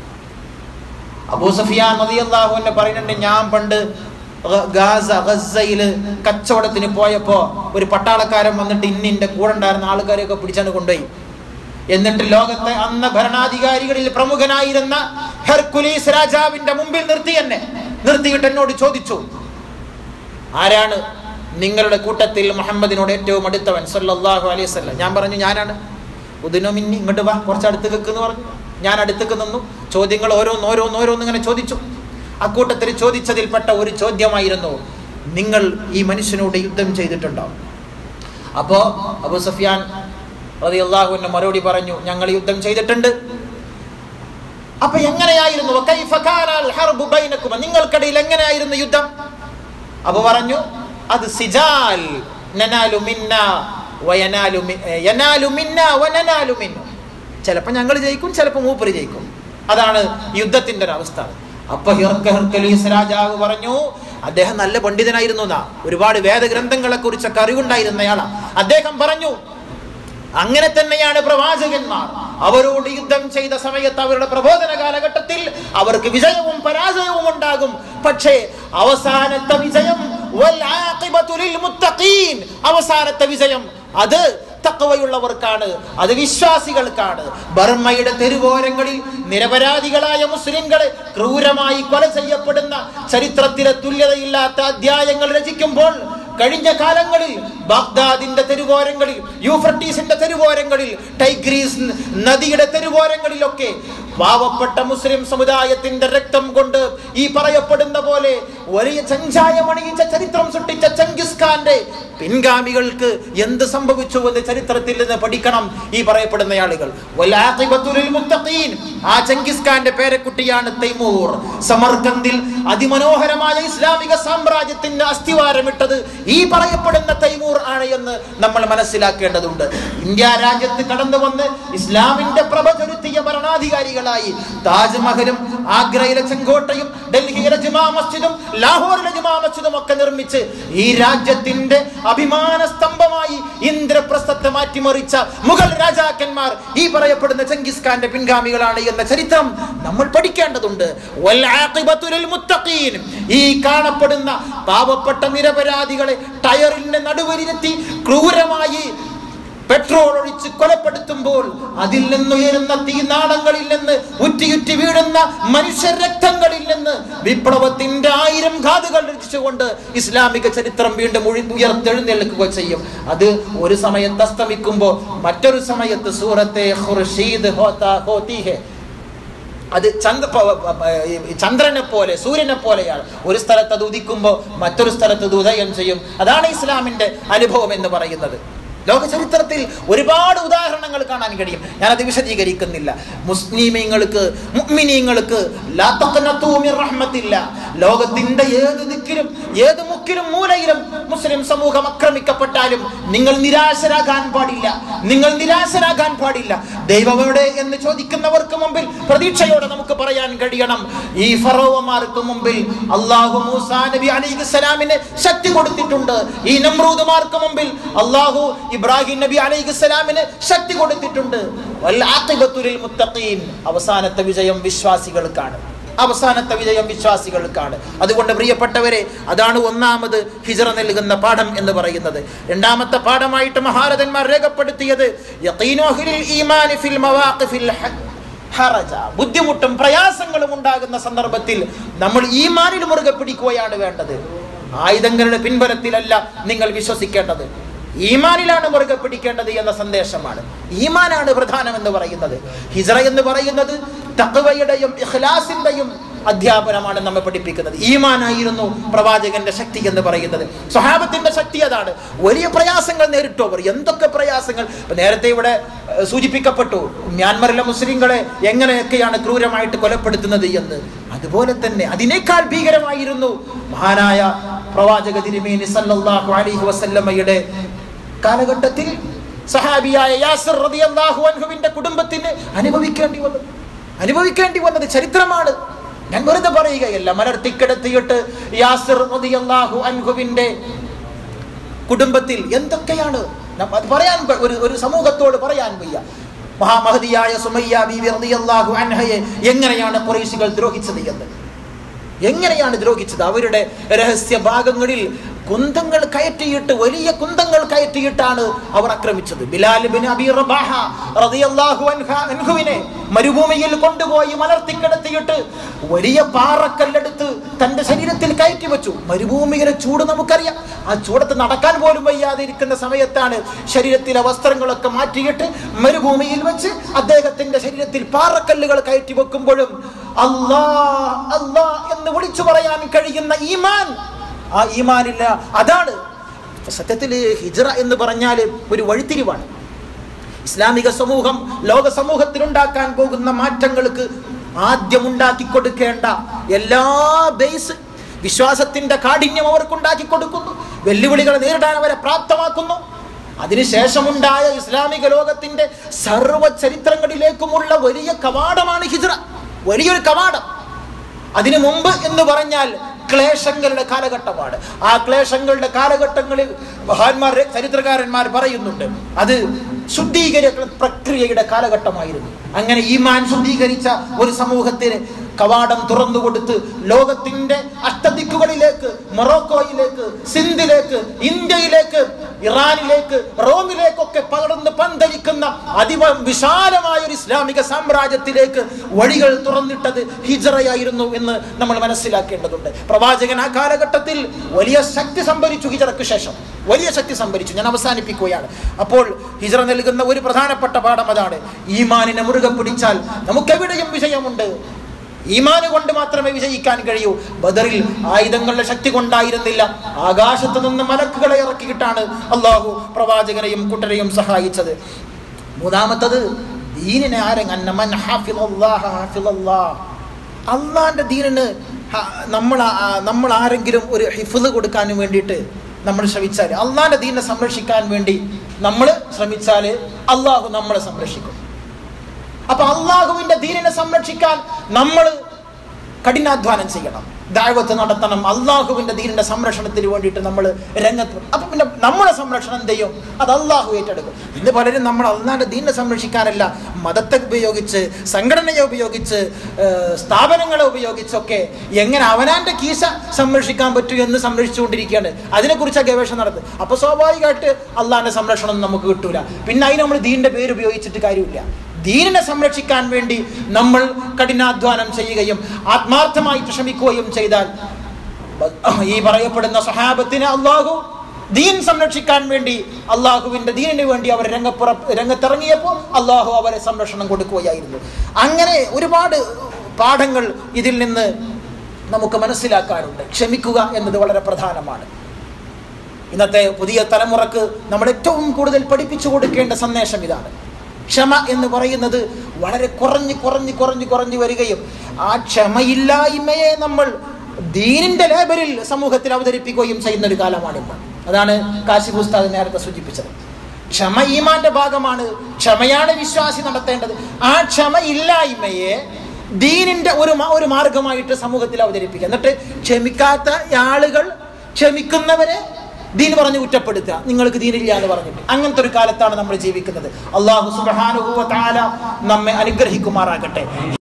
അബൂ സുഫിയാൻ റളിയല്ലാഹു അൻഹു പറയുന്നുണ്ട് ഞാൻ പണ്ട് ഗ- ഗാസ ഗസയില് കച്ചവടത്തിന് പോയപ്പോ ഒരു പട്ടാളക്കാരൻ വന്നിട്ട് ഇന്നിന്റെ കൂടെ ഉണ്ടായിരുന്ന ആൾക്കാരെയൊക്കെ പിടിച്ചാണ് കൊണ്ടുപോയി എന്നിട്ട് ലോകത്തെ അന്ന് ഭരണാധികാരികളിൽ പ്രമുഖനായിരുന്ന ഹെർക്കുലീസ് രാജാവിന്റെ മുമ്പിൽ നിർത്തി എന്നെ നിർത്തിയിട്ട് എന്നോട് ചോദിച്ചു ആരാണ് നിങ്ങളുടെ കൂട്ടത്തിൽ മുഹമ്മദിനോട് ഏറ്റവും അടുത്തവൻ സല്ലല്ലാഹു അലൈഹി വസല്ലം ഞാൻ പറഞ്ഞു ഞാനാണ് ഉദിനോ മിന്നി ഇങ്ങോട്ട് വാ കുറച്ച് അടുത്തേക്ക് എന്ന് പറഞ്ഞു ഞാൻ അടുത്തേക്ക് നിന്നു ചോദ്യങ്ങൾ ഓരോന്ന് ഓരോന്ന് ഓരോന്ന് ഇങ്ങനെ ചോദിച്ചു അക്കൂട്ടത്തിൽ ചോദിച്ചതിൽപ്പെട്ട ഒരു ചോദ്യമായിരുന്നു നിങ്ങൾ ഈ മനുഷ്യനോട് യുദ്ധം ചെയ്തിട്ടുണ്ടോ അപ്പോ അബു സഫിയാൻ റളിയല്ലാഹുവിന് മറുപടി പറഞ്ഞു ഞങ്ങൾ യുദ്ധം ചെയ്തിട്ടുണ്ട് അപ്പൊ എങ്ങനെയായിരുന്നു വകൈഫ കാന അൽ ഹർബു ബൈനകുമ? നിങ്ങൾക്കിടയിൽ എങ്ങനെയായിരുന്നു യുദ്ധം അപ്പൊ പറഞ്ഞു അത് സിജാൽ നനാലു മിന്ന വയനാലു മി- ഏ, യനാലു മിന്ന വനനാലു മിന്നു ചിലപ്പോ ഞങ്ങൾ ജയിക്കും ചിലപ്പോ മൂപ്പര് ജയിക്കും അതാണ് യുദ്ധത്തിന്റെ ഒരു അവസ്ഥ അപ്പൊ ഹിർക്ക ഹിർക്കലീസ് രാജാവ് പറഞ്ഞു അദ്ദേഹം നല്ല പണ്ഡിതനായിരുന്നു എന്നാ ഒരുപാട് വേദഗ്രന്ഥങ്ങളെ കുറിച്ചൊക്കെ അറിവുണ്ടായിരുന്നയാളാ അദ്ദേഹം പറഞ്ഞു അങ്ങനെ തന്നെയാണ് പ്രവാചകന്മാർ അവരോട് യുദ്ധം ചെയ്ത സമയത്ത് അവരുടെ പ്രബോധന കാലഘട്ടത്തിൽ അവർക്ക് വിജയവും പരാജയവും ഉണ്ടാകും പക്ഷേ അവസാനത്തെ വിജയം വൽ ആഖിബത്തു ലിൽ മുത്തഖീൻ. അവസാനത്തെ വിജയം അത് തക്കവയുള്ളവർക്കാണ് അത് വിശ്വാസികൾക്കാണ് ബർമ്മയുടെ തെരുവോരങ്ങളിൽ നിരപരാധികളായ മുസ്ലിംകളെ ക്രൂരമായി കൊല ചെയ്യപ്പെടുന്ന ചരിത്രത്തിലെ തുല്യതയില്ലാത്ത അധ്യായങ്ങൾ രചിക്കുമ്പോൾ കഴിഞ്ഞ കാലങ്ങളിൽ ബാഗ്ദാദിന്റെ തെരുവോരങ്ങളിൽ യൂഫ്രട്ടീസിന്റെ തെരുവോരങ്ങളിൽ ടൈഗ്രീസ് നദിയുടെ തെരുവോരങ്ങളിലൊക്കെ പാവപ്പെട്ട മുസ്ലിം സമുദായത്തിന്റെ രക്തം കൊണ്ട് ഈ പറയപ്പെടുന്ന പോലെ വലിയ ചഞ്ചായം അണിയിച്ച ചരിത്രം സൃഷ്ടിച്ച ചെങ്കിസ് ഖാന്റെ പിൻഗാമികൾക്ക് എന്ത് സംഭവിച്ചു എന്ന് ചരിത്രത്തിൽ നിന്ന് പഠിക്കണം ഈ പറയപ്പെടുന്ന ആളുകൾ വലാഖിബത്തു ലിൽ മുത്തഖീൻ. ആ ചെങ്കിസ് ഖാന്റെ പേരക്കുട്ടിയാണ് തൈമൂർ സമർക്കന്തിൽ അതിമനോഹരമായ ഇസ്ലാമിക സാമ്രാജ്യത്തിന് അസ്ഥിവാരമിട്ടത് ഈ പറയപ്പെടുന്ന തൈമൂർ ആണ് എന്ന് നമ്മൾ മനസ്സിലാക്കേണ്ടതുണ്ട് ഇന്ത്യ രാജ്യത്ത് കടന്നു വന്ന് ഇസ്ലാമിന്റെ പ്രഭ ചൊരുത്തിയ ഭരണാധികാരികളായി താജ്മഹലും ആഗ്രയിലെ ചെങ്കോട്ടയും ഡൽഹിയിലെ ജുമാ മസ്ജിദും ലാഹോറിലെ ജുമാ മസ്ജിദും ഒക്കെ നിർമ്മിച്ച് ഈ രാജ്യത്തിന്റെ അഭിമാന സ്തംഭമായി ഇന്ദ്രപ്രസ്ഥത്തെ മാറ്റിമറിച്ച മുഗൾ രാജാക്കന്മാർ ഈ പറയപ്പെടുന്ന ചെങ്കിസ് ഖാന്റെ പിൻഗാമികളാണ് എന്ന ചരിത്രം നമ്മൾ പഠിക്കേണ്ടതുണ്ട് വൽ ആഖിബത്തു ലിൽ മുത്തഖീൻ. ഈ കാണപ്പെടുന്ന പാവപ്പെട്ട നിരപരാധികളെ ടയറിന്റെ നടുവരിലെത്തി ക്രൂരമായി പെട്രോൾ ഒഴിച്ച് കൊലപ്പെടുത്തുമ്പോൾ അതിൽ നിന്നുയരുന്ന തീനാളങ്ങളിൽ നിന്ന് ഉറ്റിയുറ്റി വീഴുന്ന മനുഷ്യ രക്തങ്ങളിൽ നിന്ന് വിപ്ലവത്തിന്റെ ആയിരം ഘാതുകൾ രചിച്ചുകൊണ്ട് ഇസ്ലാമിക ചരിത്രം വീണ്ടും ഉഴി- ഉയർത്തെഴുന്നേൽക്കുക ചെയ്യും അത് ഒരു സമയത്ത് അസ്തമിക്കുമ്പോൾ മറ്റൊരു സമയത്ത് സൂറത്തെ ഖുർഷീദ് ഹോത്താ ഹോത്തി ഹെ അത് ചന്ദ്ര പ- പ- പ- ഈ ചന്ദ്രനെ പോലെ സൂര്യനെ പോലെയാണ് ഒരു സ്ഥലത്ത് അത് ഉദിക്കുമ്പോൾ മറ്റൊരു സ്ഥലത്ത് അത് ഉദയം ചെയ്യും അതാണ് ഇസ്ലാമിന്റെ അനുഭവം എന്ന് പറയുന്നത് ലോക ചരിത്രത്തിൽ ഒരുപാട് ഉദാഹരണങ്ങൾ കാണാൻ കഴിയും ഞാനത് വിശദീകരിക്കുന്നില്ല മുസ്ലിമീങ്ങൾക്ക് മുഅ്മിനീങ്ങൾക്ക് ലാ തഖ്നതൂ മിർ റഹ്മത്തില്ല ലോകത്തിന്റെ ഏത് ദിക്കിലും ഏത് മുക്കിലും മൂലയിലും മുസ്ലിം സമൂഹം ആക്രമിക്കപ്പെട്ടാലും നിങ്ങൾ നിരാശരാകാൻ പാടില്ല നിങ്ങൾ നിരാശരാകാൻ പാടില്ല ദൈവമെവിടെ എന്ന് ചോദിക്കുന്നവർക്ക് മുമ്പിൽ പ്രതീക്ഷയോടെ നമുക്ക് പറയാൻ കഴിയണം ഈ ഫറോവമാർക്ക് മുമ്പിൽ അള്ളാഹു മൂസാ നബി അലൈഹി സ്വലാമിന് ശക്തി കൊടുത്തിട്ടുണ്ട് ഈ നമ്രൂദുമാർക്ക് മുമ്പിൽ അള്ളാഹു ഇബ്രാഹിം നബി അലൈഹി സ്വലാമിന് ശക്തി കൊടുത്തിട്ടുണ്ട് വൽ ആഖിബത്തു ലിൽ മുത്തഖീൻ. അവസാനത്തെ വിജയം വിശ്വാസികൾക്കാണ് അവസാനത്തെ വിജയം വിശ്വാസികൾക്കാണ് അതുകൊണ്ട് പ്രിയപ്പെട്ടവരെ അതാണ് ഒന്നാമത് ഹിജറ നൽകുന്ന പാഠം എന്ന് പറയുന്നത് രണ്ടാമത്തെ പാഠമായിട്ട് മഹാരഥന്മാർ രേഖപ്പെടുത്തിയത് യഖീനു അഹ്ലിൽ ഈമാനി ഫിൽ മവാഖിഫിൽ ഹ- ഹറജ ബുദ്ധിമുട്ടും പ്രയാസങ്ങളും ഉണ്ടാകുന്ന സന്ദർഭത്തിൽ നമ്മൾ ഈമാനിൽ മുറുകെ പിടിക്കുകയാണ് വേണ്ടത് ആയുധങ്ങളുടെ പിൻബലത്തിലല്ല നിങ്ങൾ വിശ്വസിക്കേണ്ടത് ഈമാനിലാണ് മുറുകെ പിടിക്കേണ്ടത് എന്ന സന്ദേശമാണ് ഈമാനാണ് പ്രധാനം എന്ന് പറയുന്നത് ഹിജറ എന്ന് പറയുന്നത് തക്വയുടെയും ഇഖ്ലാസിന്റെയും അധ്യാപനമാണ് നമ്മെ പഠിപ്പിക്കുന്നത് ഈമാനായിരുന്നു പ്രവാചകന്റെ ശക്തി എന്ന് പറയുന്നത് സ്വഹാബത്തിന്റെ ശക്തി അതാണ് വലിയ പ്രയാസങ്ങൾ നേരിട്ടു അവർ എന്തൊക്കെ പ്രയാസങ്ങൾ ഇപ്പൊ നേരത്തെ ഇവിടെ ഏഹ്, സൂചിപ്പിക്കപ്പെട്ടു മ്യാൻമറിലെ മുസ്ലിങ്ങളെ എങ്ങനെയൊക്കെയാണ് ക്രൂരമായിട്ട് കൊലപ്പെടുത്തുന്നത് എന്ന് അതുപോലെ തന്നെ അതിനേക്കാൾ ഭീകരമായിരുന്നു മഹാനായ പ്രവാചക തിരുമേനി സല്ലല്ലാഹു അലൈഹി വസല്ലമയുടെ കാലഘട്ടത്തിൽ സഹാബിയായ യാസിർ റളിയല്ലാഹു അൻഹുവിന്റെ കുടുംബത്തിന് അനുഭവിക്കേണ്ടി വന്നത് അനുഭവിക്കേണ്ടി വന്നത് ചരിത്രമാണ് ഞാൻ വെറുതെ പറയുകയല്ല മലർത്തിക്കിടത്തിയിട്ട് യാസിർ റളിയല്ലാഹു അൻഹുവിന്റെ കുടുംബത്തിൽ എന്തൊക്കെയാണ് നം- അത് പറയാൻ പ- ഒരു ഒരു സമൂഹത്തോട് പറയാൻ വയ്യ മഹാമഹതിയായ സുമയ്യ ബീവി റളിയല്ലാഹു അൻഹയെ എങ്ങനെയാണ് ഖുറൈശികൾ ദ്രോഹിച്ചത് എന്ന് എങ്ങനെയാണ് ദ്രോഹിച്ചത് അവരുടെ രഹസ്യ ഭാഗങ്ങളിൽ കുന്തങ്ങൾ കയറ്റിയിട്ട് വലിയ കുന്തങ്ങൾ കയറ്റിയിട്ടാണ് അവർ ആക്രമിച്ചത് ബിലാൽ ബിൻ അബി റബാഹ റളിയല്ലാഹു അൻഹ അൻഹുവിനെ മരുഭൂമിയിൽ കൊണ്ടുപോയി മലർത്തിക്കിടത്തിയിട്ട് വലിയ പാറക്കല്ലെടുത്ത് തന്റെ ശരീരത്തിൽ കയറ്റി വെച്ചു മരുഭൂമിയിലെ ചൂട് നമുക്കറിയാം ആ ചൂടത്ത് നടക്കാൻ പോലും വയ്യാതെ ഇരിക്കുന്ന സമയത്താണ് ശരീരത്തിലെ വസ്ത്രങ്ങളൊക്കെ മാറ്റിയിട്ട് മരുഭൂമിയിൽ വെച്ച് അദ്ദേഹത്തിന്റെ ശരീരത്തിൽ പാറക്കല്ലുകൾ കയറ്റി വെക്കുമ്പോഴും അല്ലാ അല്ലാ എന്ന് വിളിച്ചു പറയാൻ കഴിയുന്ന ഈമാൻ ആ ഈമാനില്ല അതാണ് സത്യത്തിൽ ഹിജ്റ എന്ന് പറഞ്ഞാൽ ഒരു വഴിത്തിരിവാണ് ഇസ്ലാമിക സമൂഹം ലോക സമൂഹത്തിൽ ഉണ്ടാക്കാൻ പോകുന്ന മാറ്റങ്ങൾക്ക് ആദ്യം ഉണ്ടാക്കി കൊടുക്കേണ്ട എല്ലാ ബേസ് വിശ്വാസത്തിന്റെ കാഠിന്യം അവർക്ക് ഉണ്ടാക്കി കൊടുക്കുന്നു വെല്ലുവിളികൾ നേരിടാൻ അവരെ പ്രാപ്തമാക്കുന്നു അതിനുശേഷമുണ്ടായ ഇസ്ലാമിക ലോകത്തിന്റെ സർവ്വ ചരിത്രങ്ങളിലേക്കുമുള്ള വലിയ കവാടമാണ് ഹിജ്റ വലിയൊരു കവാടം അതിനു മുമ്പ് എന്ന് പറഞ്ഞാൽ ക്ലേശങ്ങളുടെ കാലഘട്ടമാണ് ആ ക്ലേശങ്ങളുടെ കാലഘട്ടങ്ങളിൽ മഹാന്മാർ ചരിത്രകാരന്മാർ പറയുന്നുണ്ട് അത് ശുദ്ധീകര പ്രക്രിയയുടെ കാലഘട്ടമായിരുന്നു അങ്ങനെ ഈമാൻ ശുദ്ധീകരിച്ച ഒരു സമൂഹത്തിന് കവാടം തുറന്നു കൊടുത്ത് ലോകത്തിന്റെ അഷ്ടദിക്കുകളിലേക്ക് മൊറോക്കോയിലേക്ക് സിന്ധിലേക്ക് ഇന്ത്യയിലേക്ക് ഇറാനിലേക്ക് റോമിലേക്കൊക്കെ പകർന്ന് പന്തലിക്കുന്ന അതിവ വിശാലമായ ഒരു ഇസ്ലാമിക സാമ്രാജ്യത്തിലേക്ക് വഴികൾ തുറന്നിട്ടത് ഹിജറയായിരുന്നു എന്ന് നമ്മൾ മനസ്സിലാക്കേണ്ടതുണ്ട് പ്രവാചകൻ ആ കാലഘട്ടത്തിൽ വലിയ ശക്തി സംഭരിച്ചു ഹിജറയ്ക്ക് ശേഷം വലിയ ശക്തി സംഭരിച്ചു ഞാൻ അവസാനിപ്പിക്കുകയാണ് അപ്പോൾ ഹിജറ നൽകുന്ന ഒരു പ്രധാനപ്പെട്ട പാഠം അതാണ് ഈമാനിനെ മുറുകെ പിടിച്ചാൽ നമുക്കെവിടെയും വിജയമുണ്ട് ഈമാന് കൊണ്ട് മാത്രമേ വിജയിക്കാൻ കഴിയൂ ബദറിൽ ആയുധങ്ങളുടെ ശക്തി കൊണ്ടായിരുന്നില്ല ആകാശത്ത് നിന്ന് മലക്കുകളെ ഇറക്കിയിട്ടാണ് അള്ളാഹു പ്രവാചകനെയും കുട്ടരെയും സഹായിച്ചത് മൂന്നാമത്തത് ദീനിനെ ആരെങ്ങനെ അള്ളാന്റെ ദീനിന് ഹ- നമ്മൾ ആ- നമ്മൾ ആരെങ്കിലും ഒരു ഹിഫുദ് കൊടുക്കാൻ വേണ്ടിയിട്ട് നമ്മൾ ശ്രമിച്ചാൽ അള്ളാന്റെ ദീനിനെ സംരക്ഷിക്കാൻ വേണ്ടി നമ്മൾ ശ്രമിച്ചാൽ അള്ളാഹു നമ്മളെ സംരക്ഷിക്കും അപ്പൊ അള്ളാഹുവിന്റെ ദീനിനെ സംരക്ഷിക്കാൻ നമ്മൾ കഠിനാധ്വാനം ചെയ്യണം ദാഴ്വത്ത് നടത്തണം അള്ളാഹുവിന്റെ ദീനിന്റെ സംരക്ഷണത്തിന് വേണ്ടിയിട്ട് നമ്മൾ രംഗത്ത് വരണം. അപ്പൊ പിന്നെ നമ്മുടെ സംരക്ഷണം എന്ത് ചെയ്യും അത് അള്ളാഹു ഏറ്റെടുക്കും ഇന്ന് പലരും നമ്മൾ അള്ളാഹിന്റെ ദീനിനെ സംരക്ഷിക്കാനല്ല മതത്തെ ഉപയോഗിച്ച് സംഘടനയെ ഉപയോഗിച്ച് ഏഹ്, സ്ഥാപനങ്ങളെ ഉപയോഗിച്ചൊക്കെ എങ്ങനെ അവനാന്റെ കീശ സംരക്ഷിക്കാൻ പറ്റൂ എന്ന് സംരക്ഷിച്ചുകൊണ്ടിരിക്കുകയാണ് അതിനെക്കുറിച്ച് ഗവേഷണം നടത്തും അപ്പൊ സ്വാഭാവികമായിട്ട് അള്ളാഹിന്റെ സംരക്ഷണം നമുക്ക് കിട്ടൂല പിന്നെ അതിന് നമ്മൾ ദീനിന്റെ പേര് ഉപയോഗിച്ചിട്ട് കാര്യമില്ല ദീനിനെ സംരക്ഷിക്കാൻ വേണ്ടി നമ്മൾ കഠിനാധ്വാനം ചെയ്യുകയും ആത്മാർത്ഥമായിട്ട് ശ്രമിക്കുകയും ചെയ്താൽ ഈ പറയപ്പെടുന്ന സഹാബത്തിന് അള്ളാഹു ദീൻ സംരക്ഷിക്കാൻ വേണ്ടി അള്ളാഹുവിന്റെ ദീനിന് വേണ്ടി അവർ രംഗപ്പുറ രംഗത്തിറങ്ങിയപ്പോൾ അള്ളാഹു അവരെ സംരക്ഷണം കൊടുക്കുകയായിരുന്നു അങ്ങനെ ഒരുപാട് പാഠങ്ങൾ ഇതിൽ നിന്ന് നമുക്ക് മനസ്സിലാക്കാനുണ്ട് ക്ഷമിക്കുക എന്നത് വളരെ പ്രധാനമാണ് ഇന്നത്തെ പുതിയ തലമുറക്ക് നമ്മൾ ഏറ്റവും കൂടുതൽ പഠിപ്പിച്ചു കൊടുക്കേണ്ട സന്ദേശം ഇതാണ് ക്ഷമ എന്ന് പറയുന്നത് വളരെ കുറഞ്ഞ് കുറഞ്ഞ് കുറഞ്ഞ് കുറഞ്ഞ് വരികയും ആ ക്ഷമയില്ലായ്മയെ നമ്മൾ ദീനിന്റെ ലേബലിൽ സമൂഹത്തിൽ അവതരിപ്പിക്കുകയും ചെയ്യുന്ന ഒരു കാലമാണിന്ന് അതാണ് കാശിഫ് ഉസ്താദ് നേരത്തെ സൂചിപ്പിച്ചത് ക്ഷമ ഈമാന്റെ ഭാഗമാണ് ക്ഷമയാണ് വിശ്വാസി നടത്തേണ്ടത് ആ ക്ഷമയില്ലായ്മയെ ദീനിന്റെ ഒരു മാ- ഒരു മാർഗമായിട്ട് സമൂഹത്തിൽ അവതരിപ്പിക്കുക എന്നിട്ട് ക്ഷമിക്കാത്ത ആളുകൾ ക്ഷമിക്കുന്നവരെ ദീൻ പറഞ്ഞ് കുറ്റപ്പെടുത്തുക നിങ്ങൾക്ക് ദീനില്ല എന്ന് പറഞ്ഞിട്ട് അങ്ങനത്തെ ഒരു കാലത്താണ് നമ്മൾ ജീവിക്കുന്നത് അള്ളാഹു സുബ്ഹാനഹു വ തആല നമ്മെ അനുഗ്രഹിക്കുമാറാകട്ടെ